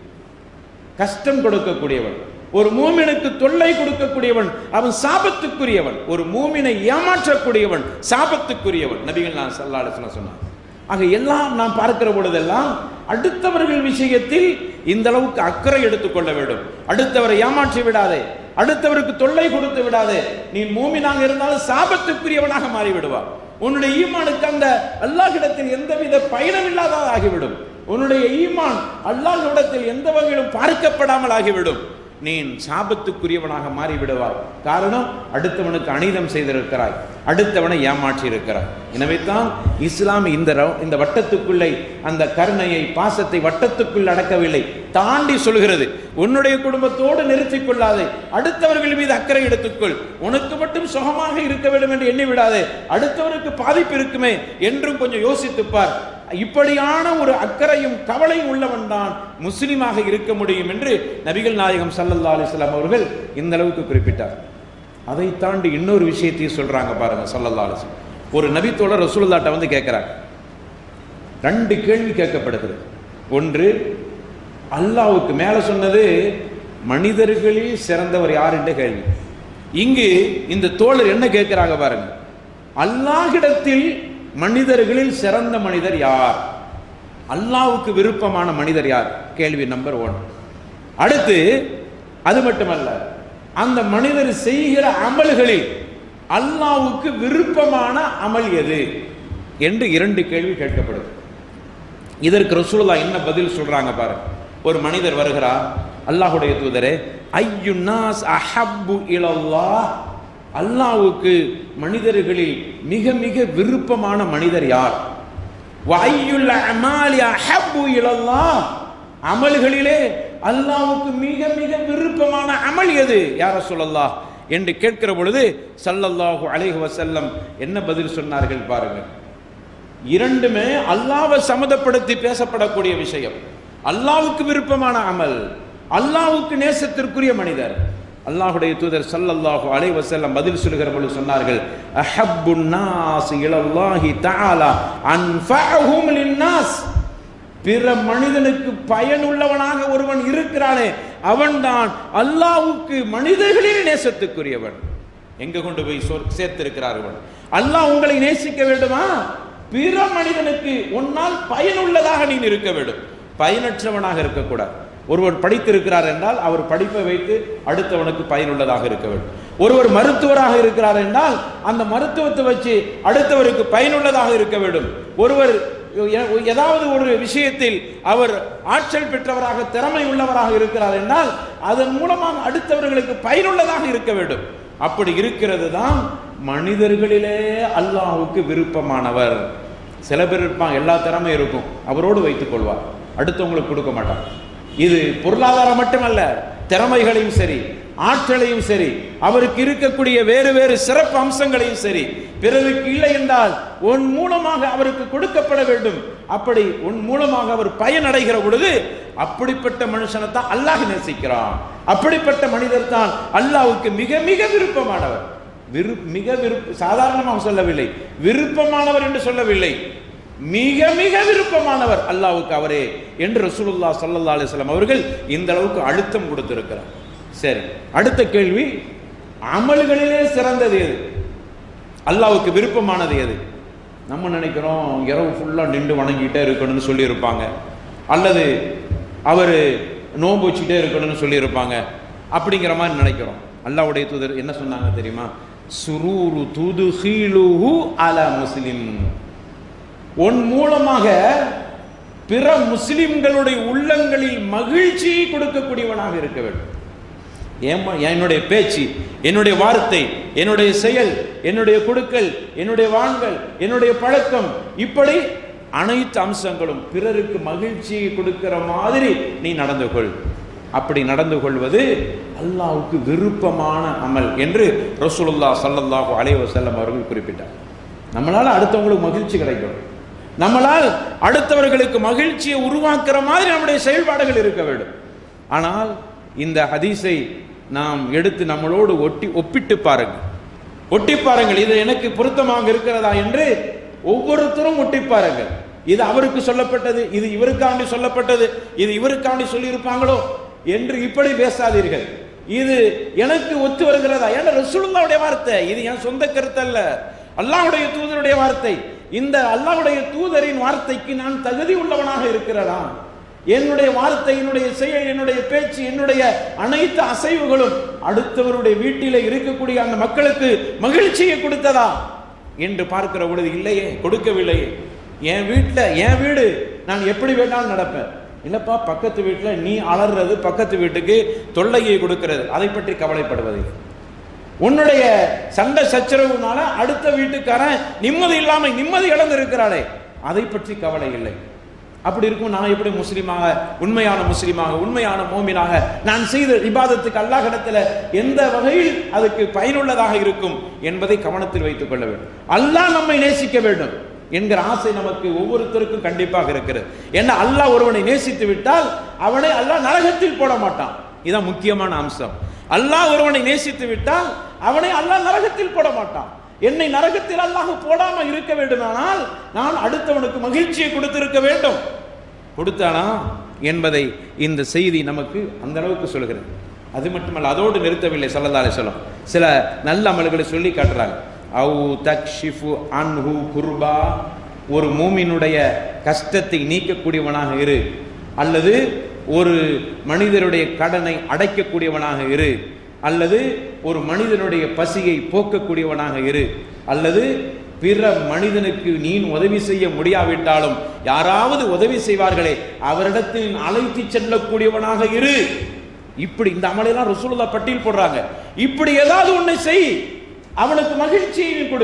கஷ்டம் கொடுக்கக்கூடியவன் ஒரு மூமினுக்கு தொல்லை கொடுக்கக்கூடியவன் அவன் சாபத்துக்குரியவன் ஒரு மூமினை ஏமாற்றக்கூடியவன் சாபத்துக்குரியவன் நபிகள் நான் சல்லாலோசனை சொன்னான் ஆக எல்லாம் நாம் பார்க்கிற பொழுதெல்லாம் அடுத்தவர்கள் விஷயத்தில் இந்த அளவுக்கு அக்கறை எடுத்துக்கொள்ள வேண்டும் அடுத்தவரை ஏமாற்றி விடாதே அடுத்தவருக்கு தொல்லை கொடுத்து விடாதே நீ மூமினாக இருந்தாலும் சாபத்துக்குரியவனாக மாறி விடுவார் உன்னுடைய ஈமானுக்கு அந்த அல்லாஹ்விடத்தில் எந்தவித பயணம் இல்லாததாக ஆகிவிடும் உன்னுடைய ஈமான் அல்லாஹ்விடத்தில் எந்த வகையிலும் பார்க்கப்படாமல் ஆகிவிடும் நீ சாபத்துக்குரியவனாக மாறி விடுவாய் காரணம் அடுத்தவனுக்கு அநீதம் செய்திருக்கிறாய் அடுத்தவனை ஏமாற்றி இருக்கிறாய் எனவே தான் இஸ்லாம் இந்த ரவ- இந்த வட்டத்துக்குள்ளே அந்த கருணையை பாசத்தை வட்டத்துக்குள் அடக்கவில்லை தாண்டி சொல்கிறது உன்னுடைய குடும்பத்தோடு நிறுத்திக் கொள்ளாதே அடுத்தவர்கள் மீது அக்கறை எடுத்துக்கொள் உனக்கு மட்டும் சுகமாக இருக்க வேண்டும் என்று எண்ணி விடாதே அடுத்தவருக்கு பாதிப்பு இருக்குமே என்றும் கொஞ்சம் யோசித்துப் பார் இப்படியான ஒரு அக்கறையும் கவலையும் உள்ளவன் தான் முஸ்லிமாக இருக்க முடியும் என்று நபிகள் நாயகம் ஸல்லல்லாஹு அலைஹி வஸல்லம் அவர்கள் இந்த அளவுக்கு குறிப்பிட்டார் அதை தாண்டி இன்னொரு விஷயத்தையும் சொல்றாங்க பாருங்க ஸல்லல்லாஹு அலைஹி வஸல்லம் ஒரு நபித்தோழர் ரசூலுல்லாஹ்ட்ட வந்து கேட்கிறாங்க ரெண்டு கேள்வி கேட்கப்படுகிறது ஒன்று அல்லாஹ்வுக்கு மேல சொன்னது மனிதர்களில் சிறந்தவர் யார் என்ற கேள்வி இங்கு இந்த தோழர் என்ன கேட்கிறாங்க பாருங்க அல்லாஹ்விடத்தில் மனிதர்களில் சிறந்த மனிதர் யார் அல்லாஹ்வுக்கு விருப்பமான மனிதர் யார் கேள்வி நம்பர் ஒன் அடுத்து அது மட்டுமல்ல அந்த மனிதர் செய்கிற அமல்களில் அல்லாஹ்வுக்கு விருப்பமான அமல் எது என்று இரண்டு கேள்வி கேட்கப்படுது இதற்கு ரசூலுல்லா என்ன பதில் சொல்றாங்க பாருங்க ஒரு மனிதர் வருகிறார் அல்லாஹ்வுடைய தூதரே ஐயு நாஸ் அஹப்பு இலல்லாஹ் அல்லாஹ்வுக்கு மனிதர்களில் மிக மிக விருப்பமான மனிதர் யார் வஐயுல் அமாலி அஹப்பு இலல்லாஹ் அமல்களிலே அல்லாஹ்வுக்கு மிக மிக விருப்பமான அமல் எது யார சொல்லல்லாஹ் என்று கேட்கிற பொழுது ஸல்லல்லாஹு அலைஹி வஸல்லம் என்ன பதில் சொன்னார்கள் பாருங்கள் இரண்டுமே அல்லாவை சம்மதப்படுத்தி பேசப்படக்கூடிய விஷயம் அல்லாவுக்கு விருப்பமான அமல் அல்லாவுக்கு நேசத்திற்குரிய மனிதர் அல்லாஹுடைய தூதர் ஸல்லல்லாஹு அலைஹி வஸல்லம் பதில் சொல்லுகிற பொழுது சொன்னார்கள் அஹப்புன் நாஸ் இலல்லாஹி தஆலா அன்ஃபஅஹும் லின்னாஸ் பிற மனிதனுக்கு பயனுள்ளவனாக ஒருவன் இருக்கிறானே அவன்தான் அல்லாஹ்வுக்கு மனிதர்களில் நேசத்துக்குரியவன் எங்க கொண்டு போய் சொர்- சேர்த்திருக்கிறார்கள் அல்லாஹ் உங்களை நேசிக்க வேண்டுமா பிற மனிதனுக்கு உன்னால் பயனுள்ளதாக நீ இருக்க வேண்டும் பயனற்றவனாக இருக்கக்கூடாது ஒருவர் படித்திருக்கிறார் என்றால் அவர் படிப்பை வைத்து அடுத்தவனுக்கு பயனுள்ளதாக இருக்க வேண்டும் ஒருவர் மருத்துவராக இருக்கிறார் என்றால் அந்த மருத்துவத்தை வச்சு அடுத்தவருக்கு பயனுள்ளதாக இருக்க வேண்டும் ஒருவர் எ- ஏதாவது ஒரு விஷயத்தில் அவர் ஆற்றல் பெற்றவராக திறமை உள்ளவராக இருக்கிறார் என்றால் அதன் மூலமாக அடுத்தவர்களுக்கு பயனுள்ளதாக இருக்க வேண்டும் அப்படி இருக்கிறது தான் மனிதர்களிலே அல்லாஹ்வுக்கு விருப்பமானவர் சில பேர் இருப்பாங்க எல்லா திறமையும் இருக்கும் அவரோடு வைத்துக் கொள்வார் அடுத்தவங்களுக்கு கொடுக்க மாட்டார் இது பொருளாதாரம் மட்டுமல்ல திறமைகளையும் சரி ஆற்றலையும் சரி அவருக்கு இருக்கக்கூடிய வேறு வேறு சிறப்பு அம்சங்களையும் சரி பிறருக்கு இல்லை என்றால் உன் மூலமாக அவருக்கு கொடுக்கப்பட வேண்டும் அப்படி உன் மூலமாக அவர் பயனடைகிற பொழுது அப்படிப்பட்ட மனுஷனை தான் அல்லாஹ் நேசிக்கிறான் அப்படிப்பட்ட மனிதர் தான் அல்லாஹ்வுக்கு மிக மிக விருப்பமானவர் விரு மிக விருப்ப சாதாரணமாக சொல்லவில்லை விருப்பமானவர் என்று சொல்லவில்லை மிக மிக விருப்பமானவர் அல்லாஹ்வுக்கு அவரே என்று ரசூலுல்லாஹ் ஸல்லல்லாஹு அலைஹி வஸல்லம் அவர்கள் இந்த அளவுக்கு அழுத்தம் கொடுத்திருக்கிறார் சரி அடுத்த கேள்வி அமல்களிலே சிறந்தது எது அல்லாஹ்வுக்கு விருப்பமானது எது நம்ம நினைக்கிறோம் இரவு ஃபுல்லாக நின்று வணங்கிட்டே இருக்கணும்னு சொல்லியிருப்பாங்க அல்லது அவர் நோன்பு வச்சுட்டே இருக்கணும்னு சொல்லியிருப்பாங்க அப்படிங்கிற மாதிரி நினைக்கிறோம் அல்லாஹ்வுடைய தூதர் என்ன சொன்னாங்க தெரியுமா சுரூரு துதுஹீலுஹு அலா முஸ்லிம் உன் மூலமாக பிற முஸ்லிம்களுடைய உள்ளங்களில் மகிழ்ச்சியை கொடுக்கக்கூடியவனாக இருக்க வேண்டும் ஏம்மா என்னுடைய பேச்சு என்னுடைய வார்த்தை என்னுடைய செயல் என்னுடைய கொடுக்கல் என்னுடைய வாங்கல் என்னுடைய பழக்கம் இப்படி அனைத்து அம்சங்களும் பிறருக்கு மகிழ்ச்சியை கொடுக்கிற மாதிரி நீ நடந்து கொள் அப்படி நடந்து கொள்வது அல்லாஹ்வுக்கு விருப்பமான அமல் என்று ரசூலுல்லாஹ் ஸல்லல்லாஹு அலைஹி வஸல்லம் அவர்கள் குறிப்பிட்டார் நம்மளால அடுத்தவங்களுக்கு மகிழ்ச்சி கிடைக்கும் நம்மளால் அடுத்தவர்களுக்கு மகிழ்ச்சியை உருவாக்குற மாதிரி நம்முடைய செயல்பாடுகள் இருக்க வேண்டும் ஆனால் இந்த ஹதீஸை நாம் எடுத்து நம்மளோடு ஒட்டி ஒப்பிட்டு பாருங்கள் ஒட்டி பாருங்கள் இது எனக்கு பொருத்தமாக இருக்கிறதா என்று ஒவ்வொருத்தரும் ஒட்டி பாருங்கள் இது அவருக்கு சொல்லப்பட்டது இது இவருக்காண்டி சொல்லப்பட்டது இது இவருக்காண்டி சொல்லியிருப்பாங்களோ என்று இப்படி பேசாதீர்கள் இது எனக்கு ஒத்து வருகிறதா ஏன்னா ரசூலுல்லாவுடைய வார்த்தை இது என் சொந்த கருத்து அல்ல அல்லாஹ்வுடைய தூதருடைய வார்த்தை இந்த அல்லாஹ்வுடைய தூதரின் வார்த்தைக்கு நான் தகுதி உள்ளவனாக இருக்கிறதா என்னுடைய வார்த்தை என்னுடைய செயல் என்னுடைய பேச்சு என்னுடைய அனைத்து அசைவுகளும் அடுத்தவருடைய வீட்டிலே இருக்கக்கூடிய அந்த மக்களுக்கு மகிழ்ச்சியை கொடுத்ததா என்று பார்க்கிற பொழுது இல்லையே கொடுக்கவில்லையே என் வீட்டில் என் வீடு நான் எப்படி வேணாலும் நடப்பேன் இல்லப்பா பக்கத்து வீட்டில் நீ அலறது பக்கத்து வீட்டுக்கு தொல்லையை கொடுக்கிறது அதை பற்றி கவலைப்படுவது உன்னுடைய சண்டை சச்சரவுனால அடுத்த வீட்டுக்காரன் நிம்மதி இல்லாம நிம்மதி இழந்து இருக்கிறாளே அதை பற்றி கவலை இல்லை அப்படி இருக்கும் நான் எப்படி முஸ்லீமாக உண்மையான முஸ்லீமாக உண்மையான மோமினாக நான் செய்த இபாதத்துக்கு அல்லாஹிடத்துல எந்த வகையில் அதுக்கு பயனுள்ளதாக இருக்கும் என்பதை கவனத்தில் வைத்துக் கொள்ள வேண்டும் அல்லாஹ் நம்மை நேசிக்க வேண்டும் என்கிற ஆசை நமக்கு ஒவ்வொருத்தருக்கும் கண்டிப்பாக இருக்கிறது ஏன்னா அல்லாஹ் ஒருவனை நேசித்து விட்டால் அவனை அல்லாஹ் நரகத்தில் போட மாட்டான் இதான் முக்கியமான அம்சம் அல்லாஹ் ஒருவனை நேசித்து விட்டால் அவனை அல்லாஹ் நரகத்தில் போட மாட்டான் என்னை நரகத்தில் அல்லாஹ் போடாம இருக்க வேண்டுமானால் நான் அடுத்தவனுக்கு மகிழ்ச்சியை கொடுத்திருக்க வேண்டும் கொடுத்தானா என்பதை இந்த செய்தி நமக்கு அந்த அளவுக்கு சொல்கிறது அது மட்டுமல்ல அதோடு நிறுத்தவில்லை சல்லல்லாஹு அலைஹி வஸல்லம் சில நல்ல அமல்களை சொல்லி காட்டுறாங்க அவு தக்ஷிஃபு அன்ஹு குர்பா ஒரு மூமினுடைய கஷ்டத்தை நீக்கக்கூடியவனாக இரு அல்லது ஒரு மனிதருடைய கடனை அடைக்கக்கூடியவனாக இரு அல்லது ஒரு மனிதனுடைய பசியை போக்கக்கூடியவனாக இரு அல்லது பிற மனிதனுக்கு நீ உதவி செய்ய முடியாவிட்டாலும் யாராவது உதவி செய்வார்களே அவரிடத்தில் அழைத்து செல்லக்கூடியவனாக இரு இப்படி இந்த அமலையெல்லாம் ரசூலுல்லா பட்டியல் போடுறாங்க இப்படி ஏதாவது ஒண்ணை செய் அவனுக்கு மகிழ்ச்சியை நீ கொடு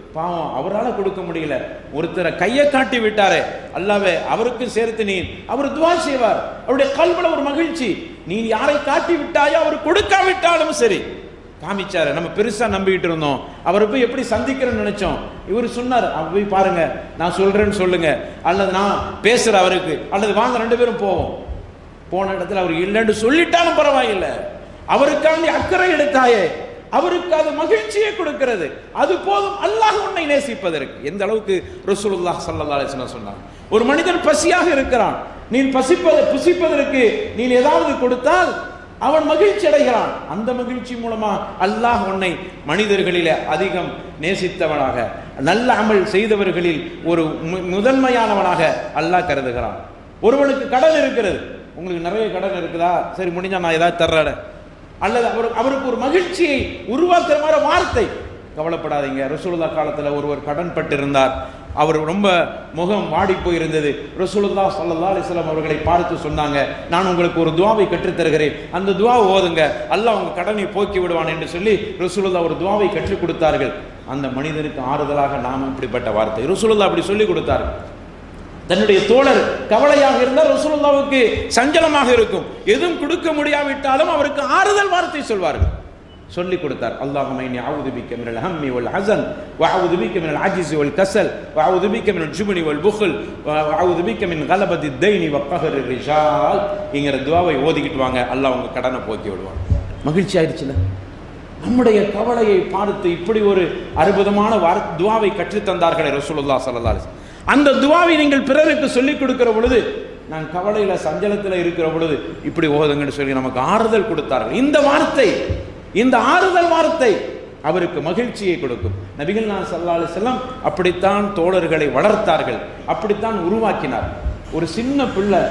பாவம் அவரால் கொடுக்க முடியல ஒருத்தரை கையை காட்டி விட்டாரே அல்லாவே அவருக்கு சேர்த்து நீ அவர் துவா செய்வார் அவருடைய கல்வில ஒரு மகிழ்ச்சி நீ யாரை காட்டி விட்டாயோ அவர் கொடுக்காவிட்டாலும் சரி காமிச்சாரு நம்ம பெருசா நம்பிக்கிட்டு இருந்தோம் அவரை போய் எப்படி சந்திக்கிறேன்னு நினைச்சோம் இவர் சொன்னார் அவர் போய் பாருங்க நான் சொல்றேன்னு சொல்லுங்க அல்லது நான் பேசுறேன் அவருக்கு அல்லது வாங்க ரெண்டு பேரும் போவோம் போன இடத்துல அவர் இல்லைன்னு சொல்லிட்டாலும் பரவாயில்லை அவருக்காண்டி அக்கறை எடுத்தாயே அவருக்கு அது மகிழ்ச்சியை கொடுக்கிறது அது போதும் அல்லாஹ் உன்னை நேசிப்பதற்கு எந்த அளவுக்கு ரசூலுல்லாஹ் ஸல்லல்லாஹு அலைஹி வஸல்லம் சொன்னார் ஒரு மனிதன் பசியாக இருக்கிறான் நீ பசிப்பது புசிப்பதற்கு நீ ஏதாவது கொடுத்தால் அவன் மகிழ்ச்சி அடைகிறான் அந்த மகிழ்ச்சி மூலமா அல்லாஹ் உன்னை மனிதர்களிலே அதிகம் நேசித்தவனாக நல்ல அமல் செய்தவர்களில் ஒரு மு- முதன்மையானவனாக அல்லாஹ் கருதுகிறான் ஒருவனுக்கு கடன் இருக்கிறது உங்களுக்கு நிறைய கடன் இருக்குதா சரி முடிஞ்சா நான் ஏதாவது தர்றேன் அல்லது அவர் அவருக்கு ஒரு மகிழ்ச்சியை உருவாக்குற மாதிரி வார்த்தை கவலைப்படாதீங்க ரசூலுல்லா காலத்தில் ஒருவர் கடன் பட்டிருந்தார் அவர் ரொம்ப முகம் வாடி போயிருந்தது ரசூலுல்லா ஸல்லல்லாஹு அலைஹி வஸல்லம் அவர்களை பார்த்து சொன்னாங்க நான் உங்களுக்கு ஒரு துவாவை கற்றுத் தருகிறேன் அந்த துவாவை ஓதுங்க அல்லாஹ் உங்க கடனை போக்கி விடுவான் என்று சொல்லி ரசூலுல்லா ஒரு துவாவை கற்றுக் கொடுத்தார்கள் அந்த மனிதனுக்கு ஆறுதலாக நாம் இப்படிப்பட்ட வார்த்தை ரசூலுல்லா அப்படி சொல்லி கொடுத்தார்கள் தன்னுடைய தோழர் கவலையாக இருந்தால் ரசூலுல்லாவுக்கு சஞ்சலமாக இருக்கும் எதுவும் கொடுக்க முடியாவிட்டாலும் அவருக்கு ஆறுதல் வார்த்தை சொல்வார்கள் சொல்லி கொடுத்தார் அல்லாஹும்ம இன்னி அஊது பிக்க மினல் ஹம்மி வல் ஹஸன் வ அஊது பிக்க மினல் அஜ்ஸி வல் கஸல் வ அஊது பிக்க மினல் ஜுப்னி வல் புக்ல் வ அஊது பிக்க மின் கலபதி தைனி வ கஹரி ரிஜால் இங்கிற துஆவை ஓதிக்கிட்டு வாங்க அல்லாஹ் உங்க கடனை போக்கி விடுவான் மகிழ்ச்சி ஆயிடுச்சுல நம்முடைய கவலையை பார்த்து இப்படி ஒரு அற்புதமான வார் துவாவை கற்றுத் தந்தார்களே ரசூலுல்லாஹ் ஸல்லல்லாஹு அலைஹி வஸல்லம். அந்த துவாவை நீங்கள் பிறருக்கு சொல்லிக் கொடுக்கிற பொழுது நான் கவலையில சஞ்சலத்துல இருக்கிற பொழுது இப்படி ஓதுங்கன்னு சொல்லி நமக்கு ஆறுதல் கொடுத்தார்கள் இந்த வார்த்தை இந்த ஆறுதல் வார்த்தை அவருக்கு மகிழ்ச்சியை கொடுக்கும் நபிகள் நான் சல்லா செல்லம் அப்படித்தான் தோழர்களை வளர்த்தார்கள் அப்படித்தான் உருவாக்கினார் ஒரு சின்ன பிள்ளை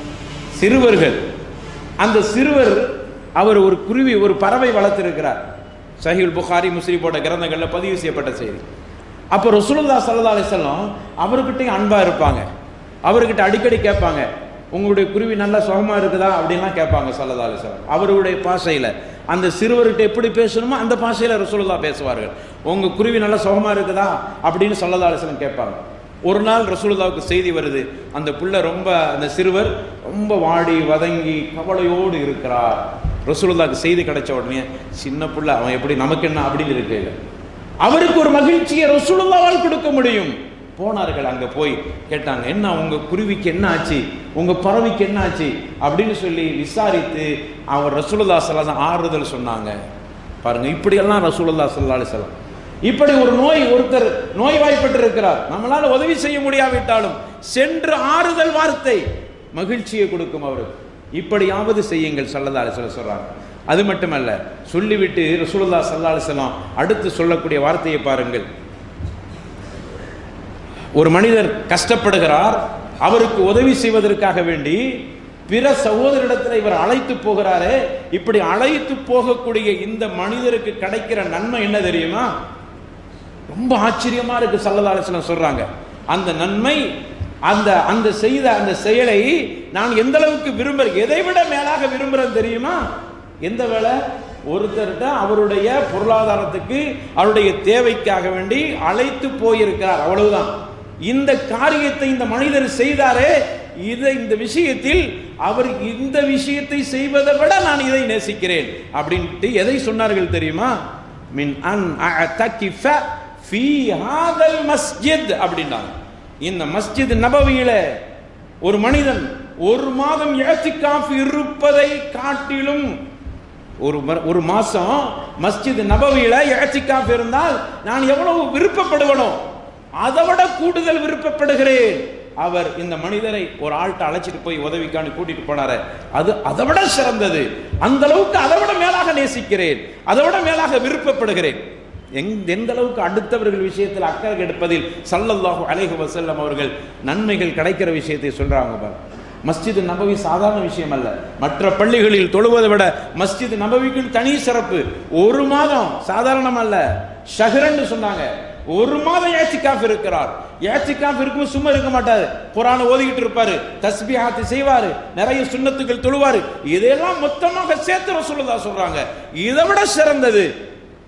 சிறுவர்கள் அந்த சிறுவர் அவர் ஒரு குருவி ஒரு பறவை வளர்த்திருக்கிறார் சஹீல் புகாரி முஸ்லிம் போட்ட கிரந்தங்களில் பதிவு செய்யப்பட்ட செய்தி அப்போ ரசூலுல்லா சல்லா அலிசல்லாம் அவர்கிட்டயும் அன்பா இருப்பாங்க அவர்கிட்ட அடிக்கடி கேட்பாங்க உங்களுடைய குருவி நல்லா சுகமா இருக்குதா அப்படின்லாம் கேட்பாங்க சல்லா அலிசல்லாம் அவருடைய பாஷையில அந்த சிறுவர்கிட்ட எப்படி பேசணுமோ அந்த பாஷையில ரசூலுல்லா பேசுவார்கள் உங்க குருவி நல்லா சுகமா இருக்குதா அப்படின்னு சல்லா அலிசல்லாம் கேட்பாங்க ஒரு நாள் ரசூலுல்லாவுக்கு செய்தி வருது அந்த புள்ள ரொம்ப அந்த சிறுவர் ரொம்ப வாடி வதங்கி கவலையோடு இருக்கிறார் ரசூலுல்லாவுக்கு செய்தி கிடைச்ச உடனே சின்ன புள்ள அவன் எப்படி நமக்கு என்ன அப்படின்னு இருக்கு அவருக்கு ஒரு மகிழ்ச்சியை ரசூலுல்லாவால் கொடுக்க முடியும் போனார்கள் அங்க போய் கேட்டாங்க என்ன உங்க குருவிக்கு என்ன ஆச்சு உங்க பறவைக்கு என்ன ஆச்சு அப்படின்னு சொல்லி விசாரித்து அவர் ரசூலுல்லா சல்லா ஆறுதல் சொன்னாங்க பாருங்க இப்படியெல்லாம் ரசூலுல்லா சல்லா அலிசல்லாம் இப்படி ஒரு நோய் ஒருத்தர் நோய்வாய்ப்பட்டு இருக்கிறார் நம்மளால உதவி செய்ய முடியாவிட்டாலும் சென்று ஆறுதல் வார்த்தை மகிழ்ச்சியை கொடுக்கும் அவருக்கு இப்படியாவது செய்யுங்கள் சல்லல்லா அலிஸ்வலம் சொல்றாங்க அது மட்டுமல்ல சொல்லிவிட்டு ரசூலுல்லா சல்லா அலிஸ்லாம் அடுத்து சொல்லக்கூடிய வார்த்தையை பாருங்கள் ஒரு மனிதர் கஷ்டப்படுகிறார் அவருக்கு உதவி செய்வதற்காக வேண்டி பிற சகோதரிடத்தில் இவர் அழைத்து போகிறாரே இப்படி அழைத்து போகக்கூடிய இந்த மனிதருக்கு கிடைக்கிற நன்மை என்ன தெரியுமா ரொம்ப ஆச்சரியமா இருக்கு சல்லல்லா அலிஸ்லாம் சொல்றாங்க அந்த நன்மை அந்த அந்த செய்த அந்த செயலை நான் எந்த அளவுக்கு விரும்புறேன் எதை விட மேலாக விரும்புறேன் தெரியுமா எந்த வேலை ஒருத்தர்கிட்ட அவருடைய பொருளாதாரத்துக்கு அவருடைய தேவைக்காக வேண்டி அழைத்து போயிருக்கிறார் அவ்வளவுதான் இந்த காரியத்தை இந்த மனிதர் செய்தாரே இதை இந்த விஷயத்தில் அவர் இந்த விஷயத்தை செய்வதை விட நான் இதை நேசிக்கிறேன் அப்படின்ட்டு எதை சொன்னார்கள் தெரியுமா மின் அன் அஅதகிஃப ஃபீ ஹாதல் மஸ்ஜித் அப்படின்னாங்க இந்த மஸ்ஜித் நபவியில ஒரு மனிதன் ஒரு மாதம் இழத்திக்காஃப் இருப்பதை காட்டிலும் ஒரு ம- ஒரு மாசம் மஸ்ஜித் நபவியில இழத்திக்காஃப் இருந்தால் நான் எவ்வளவு விருப்பப்படுவனோ அதை விட கூடுதல் விருப்பப்படுகிறேன் அவர் இந்த மனிதரை ஒரு ஆள்கிட்ட அழைச்சிட்டு போய் உதவிக்கான்னு கூட்டிட்டு போனாரு அது அதை விட சிறந்தது அந்த அளவுக்கு அதை விட மேலாக நேசிக்கிறேன் அதை விட மேலாக விருப்பப்படுகிறேன் எங் எந்த அளவுக்கு அடுத்தவர்கள் விஷயத்தில் அக்கறை எடுப்பதில் சல்லல்லாஹு அலைஹி வஸல்லம் அவர்கள் நன்மைகள் கிடைக்கிற விஷயத்தை சொல்றாங்க பாரு மஸ்ஜித் நபவி சாதாரண விஷயம் அல்ல மற்ற பள்ளிகளில் தொழுவதை விட மஸ்ஜித் நபவிக்கு தனி சிறப்பு ஒரு மாதம் சாதாரணம் அல்ல ஷஹரன்னு சொன்னாங்க ஒரு மாதம் ஏத்திக்காஃப் இருக்கிறார் ஏத்திக்காஃப் இருக்கும் சும்மா இருக்க மாட்டாரு குரானை ஓதிக்கிட்டு இருப்பாரு தஸ்பிஹாத்து செய்வாரு நிறைய சுண்ணத்துக்கள் தொழுவாரு இதையெல்லாம் மொத்தமாக சேர்த்து ரசூலுல்லாஹ் சொல்றாங்க இதை விட சிறந்தது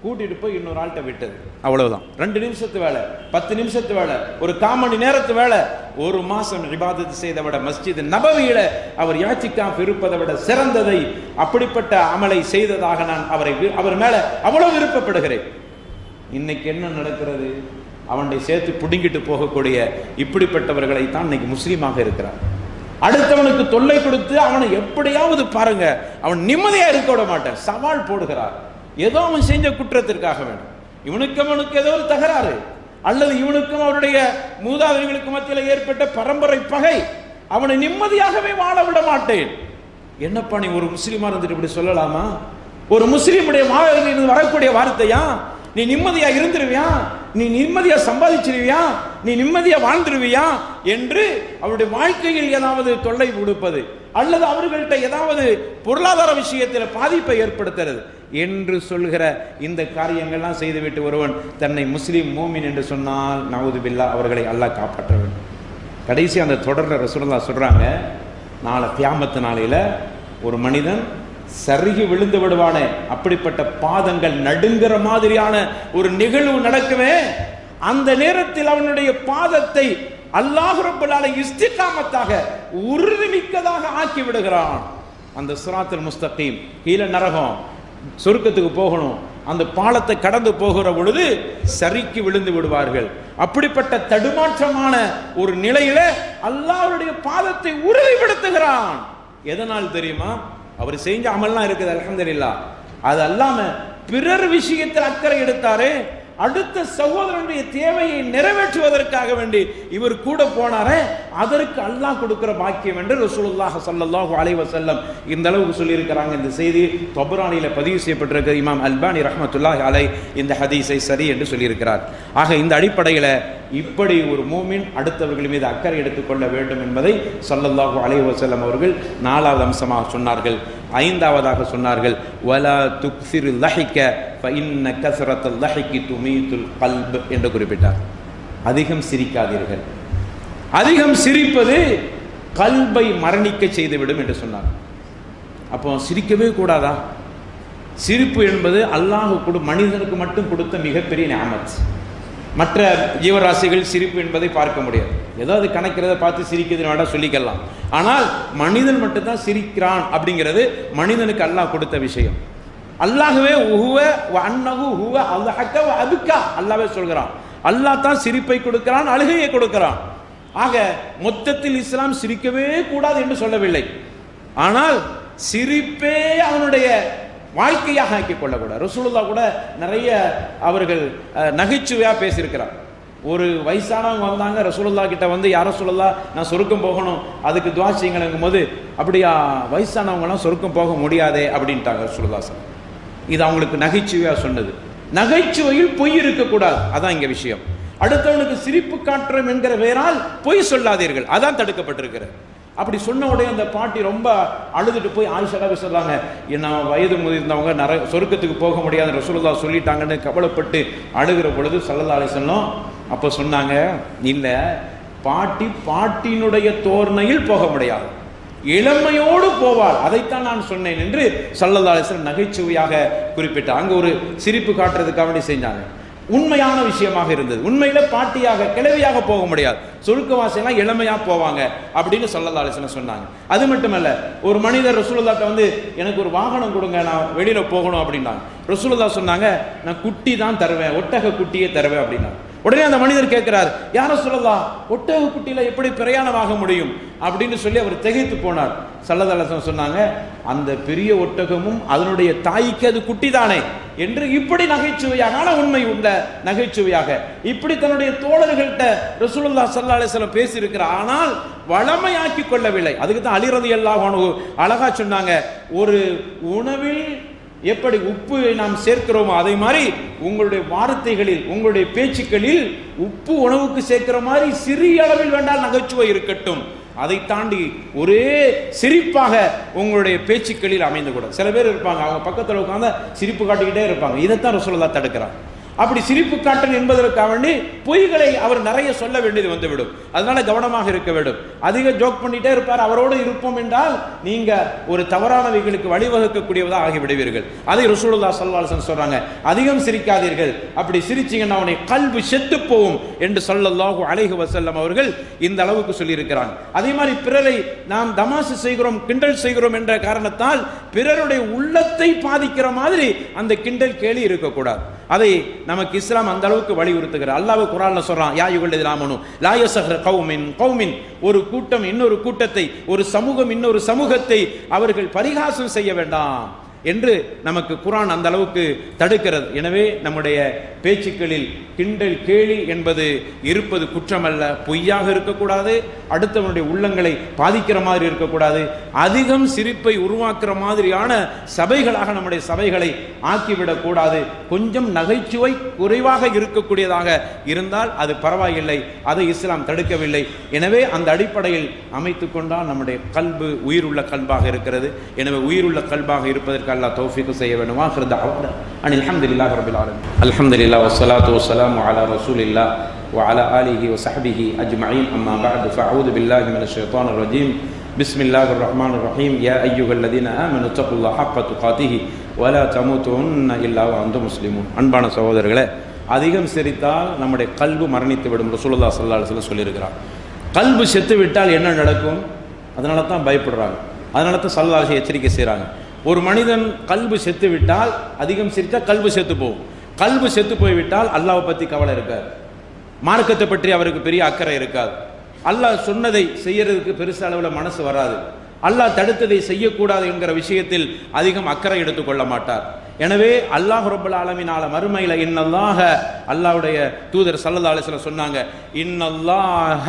கூட்டிட்டு போய் இன்னொரு ஆள்கிட்ட விட்டது அவ்வளவுதான் ரெண்டு நிமிஷத்து வேலை பத்து நிமிஷத்து வேலை ஒரு காமணி நேரத்து வேலை ஒரு மாசம் இபாதத்து செய்த விட மஸ்ஜித் நபவியில அவர் யாச்சிக்காஃப் இருப்பதை விட சிறந்ததை அப்படிப்பட்ட அமலை செய்ததாக நான் அவரை வி- அவர் மேல அவ்வளவு விருப்பப்படுகிறேன் இன்னைக்கு என்ன நடக்கிறது அவனை சேர்த்து பிடுங்கிட்டு போகக்கூடிய இப்படிப்பட்டவர்களை தான் இன்னைக்கு முஸ்லீமாக இருக்கிறார் அடுத்தவனுக்கு தொல்லை கொடுத்து அவனை எப்படியாவது பாருங்க அவன் நிம்மதியா இருக்க விட மாட்டான் சவால் போடுகிறார் ஏதோ அவன் செஞ்ச குற்றத்திற்காக வேண்டும் இவனுக்கு அவனுக்கு ஏதோ ஒரு தகராறு அல்லது இவனுக்கும் அவருடைய மூதாதைகளுக்கு மத்தியில் ஏற்பட்ட பரம்பரை பகை அவனை நிம்மதியாகவே வாழ விட மாட்டேன் என்னப்பா நீ ஒரு முஸ்லீமா இருந்துட்டு இப்படி சொல்லலாமா ஒரு முஸ்லீமுடைய வாயிலிருந்து வரக்கூடிய வார்த்தையா நீ நிம்மதியா இருந்துருவியா நீ நிம்மதியா சம்பாதிச்சிருவியா நீ நிம்மதியா வாழ்ந்துருவியா என்று அவருடைய வாழ்க்கையில் ஏதாவது தொல்லை கொடுப்பது அல்லது அவர்கள்ட்ட ஏதாவது பொருளாதார விஷயத்தில் பாதிப்பை ஏற்படுத்துறது என்று சொல்கிற இந்த காரியங்கள்லாம் செய்துவிட்டு ஒருவன் தன்னை முஸ்லீம் மூமின் என்று சொன்னால் நவுது பில்லா அவர்களை அல்லாஹ் காப்பாற்ற வேண்டும் கடைசி அந்த தொடர்ல ரசூலுல்லா சொல்றாங்க நாளை கியாமத்து நாளையில ஒரு மனிதன் சருகி விழுந்து விடுவானே அப்படிப்பட்ட பாதங்கள் நடுங்கிற மாதிரியான ஒரு நிகழ்வு நடக்குமே அந்த நேரத்தில் அவனுடைய பாதத்தை அல்லாஹ் ரப்பல் ஆலமீன் இஸ்திகாமத்தாக உறுதிமிக்கதாக ஆக்கி விடுகிறான் அந்த சிராத்துல் முஸ்தகீம் கீழே நரகம் சொர்க்கத்துக்கு போகணும் அந்த பாலத்தை கடந்து போகிற பொழுது சரிக்கு விழுந்து விடுவார்கள் அப்படிப்பட்ட தடுமாற்றமான ஒரு நிலையில அல்லாஹ்வுடைய பாதத்தை உறுதிப்படுத்துகிறான் எதனால் தெரியுமா அவர் செஞ்ச அமல்லாம் இருக்குது அல்ஹம்துலில்லாஹ் அது அல்லாம பிறர் விஷயத்தில் அக்கறை எடுத்தாரே அடுத்த சகோதரனுடைய தேவையை நிறைவேற்றுவதற்காக வேண்டி இவர் கூட போனாரே அதற்கு அல்லாஹ் கொடுக்கிற பாக்கியம் என்று ரசூலுல்லாஹ் ஸல்லல்லாஹு அலைஹி வஸல்லம் இந்த அளவுக்கு சொல்லியிருக்கிறாங்க இந்த செய்தி தொபரானில பதிவு செய்யப்பட்டிருக்கிற இமாம் அல்பானி ரஹ்மத்துல்லாஹி அலை இந்த ஹதீஸை சரி என்று சொல்லியிருக்கிறார் ஆக இந்த அடிப்படையில் இப்படி ஒரு மூமின் அடுத்தவர்கள் மீது அக்கறை எடுத்துக்கொள்ள வேண்டும் என்பதை ஸல்லல்லாஹு அலைஹி வஸல்லம் அவர்கள் நாலாவது அம்சமாக சொன்னார்கள் ஐந்தாவதாக சொன்னார்கள் வலா துக்சிரு லஹிக்க ஃபஇன்ன கஸ்ரத்தல் லஹிக்கி துமீத்துல் கல்ப் என்று குறிப்பிட்டார் அதிகம் சிரிக்காதீர்கள் அதிகம் சிரிப்பது கல்பை மரணிக்க செய்துவிடும் என்று சொன்னார் அப்போ சிரிக்கவே கூடாதா சிரிப்பு என்பது அல்லாஹ் கொடு மனிதனுக்கு மட்டும் கொடுத்த மிகப்பெரிய ஞாபகத் மற்ற ஜீவராசிகள் சிரிப்பு என்பதை பார்க்க முடியாது ஏதோ அது கணக்கிறத பார்த்து சிரிக்கிறது வேண்டாம் சொல்லிக்கலாம் ஆனால் மனிதன் மட்டும்தான் சிரிக்கிறான் அப்படிங்கிறது மனிதனுக்கு அல்லாஹ் கொடுத்த விஷயம் அல்லாஹ்வே உஹுவ வ அன்னஹு ஹுவ அல்லாஹக்க வ அபுக்கா அல்லாஹ்வே சொல்கிறான் அல்லாஹ் தான் சிரிப்பை கொடுக்கிறான் அழுகையை கொடுக்கிறான் ஆக மொத்தத்தில் இஸ்லாம் சிரிக்கவே கூடாது என்று சொல்லவில்லை ஆனால் சிரிப்பே அவனுடைய வாழ்க்கையாக ஆக்கிக் கொள்ளக்கூடாது ரசூலுல்லா கூட நிறைய அவர்கள் அஹ், நகைச்சுவையா பேசியிருக்கிறார் ஒரு வயசானவங்க வந்தாங்க ரசூலுல்லா கிட்ட வந்து யாரோ சொல்லலா நான் சொருக்கம் போகணும் அதுக்கு துவா செய்யுங்களுங்கும் போது அப்படியா வயசானவங்கலாம் சொருக்கம் போக முடியாதே அப்படின்ட்டாங்க ரசூலுல்லா சார் இது அவங்களுக்கு நகைச்சுவையா சொன்னது நகைச்சுவையில் பொய் இருக்கக்கூடாது அதான் இங்க விஷயம் அடுத்தவனுக்கு சிரிப்பு காட்டுறோம் என்கிற பெயரால் பொய் சொல்லாதீர்கள் அதான் தடுக்கப்பட்டிருக்கிறது அப்படி சொன்ன உடனே அந்த பாட்டி ரொம்ப அழுதுட்டு போய் ஆயிஷாவே சொல்றாங்க என்ன வயது முதிர்ந்தவங்க நர சொர்க்கத்துக்கு போக முடியாத ரசூலுல்லா சொல்லிட்டாங்கன்னு கவலைப்பட்டு அழுகிற பொழுது சல்லல்லா அலிசல்லம் அப்போ சொன்னாங்க இல்ல பாட்டி பாட்டியினுடைய தோரணையில் போக முடியாது இளமையோடு போவாள் அதைத்தான் நான் சொன்னேன் என்று சல்லல்லா அலிஸ்லம் நகைச்சுவையாக குறிப்பிட்டார் அங்க ஒரு சிரிப்பு காட்டுறதுக்காக வேண்டி செஞ்சாங்க உண்மையான விஷயமாக இருந்தது உண்மையில பாட்டியாக கிளவியாக போக முடியாது சுருக்க வாசையெல்லாம் இளமையா போவாங்க அப்படின்னு சல்லல்லா அலிஸ்லம் சொன்னாங்க அது மட்டுமல்ல ஒரு மனிதர் ரசூலுல்லாட்ட வந்து எனக்கு ஒரு வாகனம் கொடுங்க நான் வெளியில போகணும் அப்படின்னாங்க ரசூலுல்லா சொன்னாங்க நான் குட்டி தான் தருவேன் ஒட்டக குட்டியே தருவேன் அப்படின்னாங்க உடனே அந்த மனிதர் கேட்கிறார் யார சொல்லலாம் ஒட்டக குட்டியில எப்படி பிரயாணமாக முடியும் அப்படின்னு சொல்லி அவர் திகைத்து போனார் சல்லதலசன் சொன்னாங்க அந்த பெரிய ஒட்டகமும் அதனுடைய தாய்க்கு அது குட்டி தானே என்று இப்படி நகைச்சுவையாக ஆனா உண்மை உள்ள நகைச்சுவையாக இப்படி தன்னுடைய தோழர்கள்ட்ட ரசூலுல்லாஹ் ஸல்லல்லாஹு அலைஹி வஸல்லம் பேசி இருக்கிறார் ஆனால் வளமையாக்கி கொள்ளவில்லை அதுக்கு தான் அலிரதி அல்லாஹ் அழகா சொன்னாங்க ஒரு உணவில் எப்படி உப்பு நாம் சேர்க்கிறோமோ அதே மாதிரி உங்களுடைய வார்த்தைகளில் உங்களுடைய பேச்சுக்களில் உப்பு உணவுக்கு சேர்க்கிற மாதிரி சிறிய அளவில் வேண்டால் நகைச்சுவை இருக்கட்டும் அதை தாண்டி ஒரே சிரிப்பாக உங்களுடைய பேச்சுக்களில் அமைந்து கூட சில பேர் இருப்பாங்க அவங்க பக்கத்தில் உட்கார்ந்தா சிரிப்பு காட்டிக்கிட்டே இருப்பாங்க இதைத்தான் ரசூலுல்லாஹ் தடுக்கிறார் அப்படி சிரிப்பு காட்டல் என்பதற்காக வேண்டி பொய்களை அவர் நிறைய சொல்ல வேண்டியது வந்துவிடும் அதனால கவனமாக இருக்க வேண்டும் அதிக ஜோக் பண்ணிட்டே இருப்பார் அவரோடு இருப்போம் என்றால் நீங்க ஒரு தவறானவைகளுக்கு வழிவகுக்கக்கூடியவதாக ஆகிவிடுவீர்கள் அதை ரசூலுல்லா சல்லாஹன் சொல்றாங்க அதிகம் சிரிக்காதீர்கள் அப்படி சிரிச்சீங்கன்னா அவனை கல்வி செத்து போகும் என்று சொல்லல்லாஹு அலைஹி வசல்லம் அவர்கள் இந்த அளவுக்கு சொல்லியிருக்கிறாங்க அதே மாதிரி பிறரை நாம் தமாசு செய்கிறோம் கிண்டல் செய்கிறோம் என்ற காரணத்தால் பிறருடைய உள்ளத்தை பாதிக்கிற மாதிரி அந்த கிண்டல் கேலி இருக்கக்கூடாது அதை நமக்கு இஸ்லாம் அந்த அளவுக்கு வலியுறுத்துகிறார் அல்லாஹ் குரான்ல சொல்றான் யா யுகல் ராமனு லாயசஹர் கௌமின் கௌமின் ஒரு கூட்டம் இன்னொரு கூட்டத்தை ஒரு சமூகம் இன்னொரு சமூகத்தை அவர்கள் பரிகாசம் செய்ய வேண்டாம் என்று நமக்கு குரான் அந்த அளவுக்கு தடுக்கிறது எனவே நம்முடைய பேச்சுக்களில் கிண்டல் கேலி என்பது இருப்பது குற்றமல்ல பொய்யாக இருக்கக்கூடாது அடுத்தவனுடைய உள்ளங்களை பாதிக்கிற மாதிரி இருக்கக்கூடாது அதிகம் சிரிப்பை உருவாக்குற மாதிரியான சபைகளாக நம்முடைய சபைகளை ஆக்கிவிடக் கூடாது கொஞ்சம் நகைச்சுவை குறைவாக இருக்கக்கூடியதாக இருந்தால் அது பரவாயில்லை அதை இஸ்லாம் தடுக்கவில்லை எனவே அந்த அடிப்படையில் அமைத்து கொண்டால் நம்முடைய கல்பு உயிருள்ள கல்பாக இருக்கிறது எனவே உயிருள்ள கல்பாக இருப்பதற்கு அல்லாஹ் தௌஃபீக்கு செய்ய வேண்டுமா ஹிருத அவட அனில் அல்ஹம்துலில்லாஹி ரப்பில் ஆலமீன் அல்ஹம்துலில்லாஹ் வஸ்ஸலாத்து வஸ்ஸலாமு அலா ரசூலில்லாஹ் وعلى آله وصحبه أجمعين أما بعد فأعوذ بالله من الشيطان الرجيم بسم الله الرحمن الرحيم يا أيها الذين آمنوا اتقوا الله حق تقاته ولا تموتن إلا وأنتم مسلمون அன்பான சகோதரர்களே அதிகம் சிரித்தால் நம்முடைய கல்பு மரணித்து விடும் ரசூலுல்லாஹ் ஸல்லல்லாஹு அலைஹி வஸல்லம் சொல்லியிருக்கிறார் கல்பு செத்து விட்டால் என்ன நடக்கும் அதனால தான் பயப்படுறாங்க அதனால தான் சல்லாஹ் எச்சரிக்கை செய்கிறாங்க ஒரு மனிதன் கல்பு செத்து விட்டால் அதிகம் சிரித்தா கல்பு செத்து போகும் கல்பு செத்து போய்விட்டால் அல்லாவை பற்றி கவலை இருக்காது மார்க்கத்தை பற்றி அவருக்கு பெரிய அக்கறை இருக்காது அல்லாஹ் சொன்னதை செய்யறதுக்கு பெருசு அளவில் மனசு வராது அல்லாஹ் தடுத்ததை செய்யக்கூடாது என்கிற விஷயத்தில் அதிகம் அக்கறை எடுத்துக்கொள்ள மாட்டார் எனவே அல்லாஹ் ரப்பல் ஆலமினால மறுமையில் இன்னல்லாக அல்லாஹ்வுடைய தூதர் சல்லல்லா அலிஸ்லாம் சொன்னாங்க இன்னல்லாக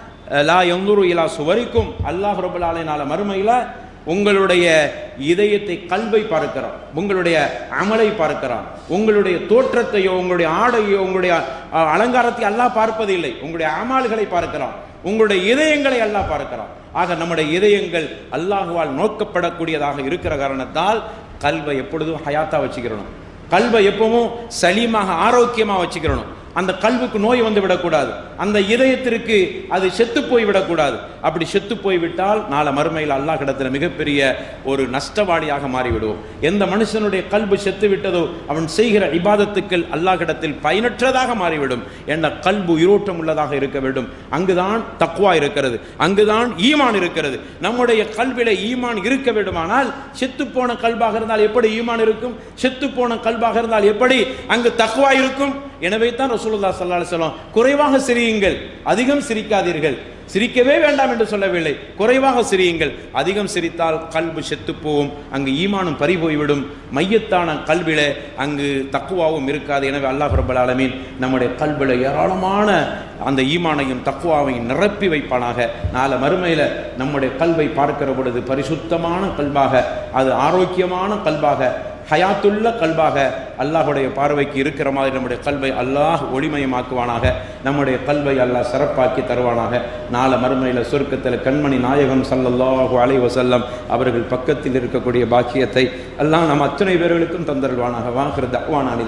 லா எந்தூரு இலா சுவரிக்கும் அல்லாஹ் ரப்பல் ஆலமினால மறுமையில் உங்களுடைய இதயத்தை கல்வை பார்க்கிறான் உங்களுடைய அமலை பார்க்கிறான் உங்களுடைய தோற்றத்தையோ உங்களுடைய ஆடையோ உங்களுடைய அஹ், அலங்காரத்தை அல்லாஹ் பார்ப்பதில்லை உங்களுடைய அமால்களை பார்க்கிறான் உங்களுடைய இதயங்களை அல்லாஹ் பார்க்கிறான் ஆக நம்முடைய இதயங்கள் அல்லாஹுவால் நோக்கப்படக்கூடியதாக இருக்கிற காரணத்தால் கல்வை எப்பொழுதும் ஹயாத்தா வச்சுக்கிறணும் கல்வை எப்பவும் சலீமாக ஆரோக்கியமாக வச்சுக்கிறணும் அந்த கல்வுக்கு நோய் வந்து விடக்கூடாது அந்த இதயத்திற்கு அது செத்து போய் விடக்கூடாது அப்படி செத்து போய் விட்டால் நாளை மறுமையில் அல்லாஹ் கிடத்துல மிகப்பெரிய ஒரு நஷ்டவாளியாக மாறிவிடுவோம் எந்த மனுஷனுடைய கல்பு செத்து விட்டதோ அவன் செய்கிற இபாதத்துக்கள் அல்லாஹ் கிடத்தில் பயனற்றதாக மாறிவிடும் என்ற கல்பு உயிரோட்டம் உள்ளதாக இருக்க வேண்டும் அங்குதான் தக்குவா இருக்கிறது அங்குதான் ஈமான் இருக்கிறது நம்முடைய கல்வில ஈமான் இருக்க வேண்டுமானால் செத்து போன கல்பாக இருந்தால் எப்படி ஈமான் இருக்கும் செத்து போன கல்பாக இருந்தால் எப்படி அங்கு தக்குவா இருக்கும் எனவே தான் ரசூலுல்லாஹ் ஸல்லல்லாஹு அலைஹி வஸல்லம் குறைவாக சிரியுங்கள் அதிகம் சிரிக்காதீர்கள் சிரிக்கவே வேண்டாம் என்று சொல்லவில்லை குறைவாக சிரியுங்கள் அதிகம் சிரித்தால் கல்பு செத்து போகும் அங்கு ஈமானும் பறி போய்விடும் மையத்தான கல்வில அங்கு தக்குவாவும் இருக்காது எனவே அல்லாஹ் ரப்பல் ஆலமீன் நம்முடைய கல்வில ஏராளமான அந்த ஈமானையும் தக்குவாவையும் நிரப்பி வைப்பானாக நாளை மறுமையில நம்முடைய கல்வை பார்க்கிற பொழுது பரிசுத்தமான கல்வாக அது ஆரோக்கியமான கல்வாக ஹயாத்துள்ள கல்பாக அல்லாஹுடைய பார்வைக்கு இருக்கிற மாதிரி நம்முடைய கல்வை அல்லாஹ் ஒளிமயமாக்குவானாக நம்முடைய கல்வை அல்லாஹ் சிறப்பாக்கி தருவானாக நாளை மறுமையில் சுருக்கத்தில் கண்மணி நாயகம் ஸல்லல்லாஹு அலைஹி வஸல்லம் அவர்கள் பக்கத்தில் இருக்கக்கூடிய பாக்கியத்தை அல்லாஹ் நம் அத்தனை பேர்களுக்கும் தந்தருள்வானாக வாஹிர் தஅவானா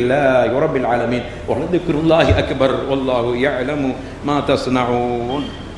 அல்ஹம்துலில்லாஹி ரப்பில் ஆலமீன் வலதுக்ருல்லாஹி அக்பர் வல்லாஹு யஅலமு மா தஸ்னஊன்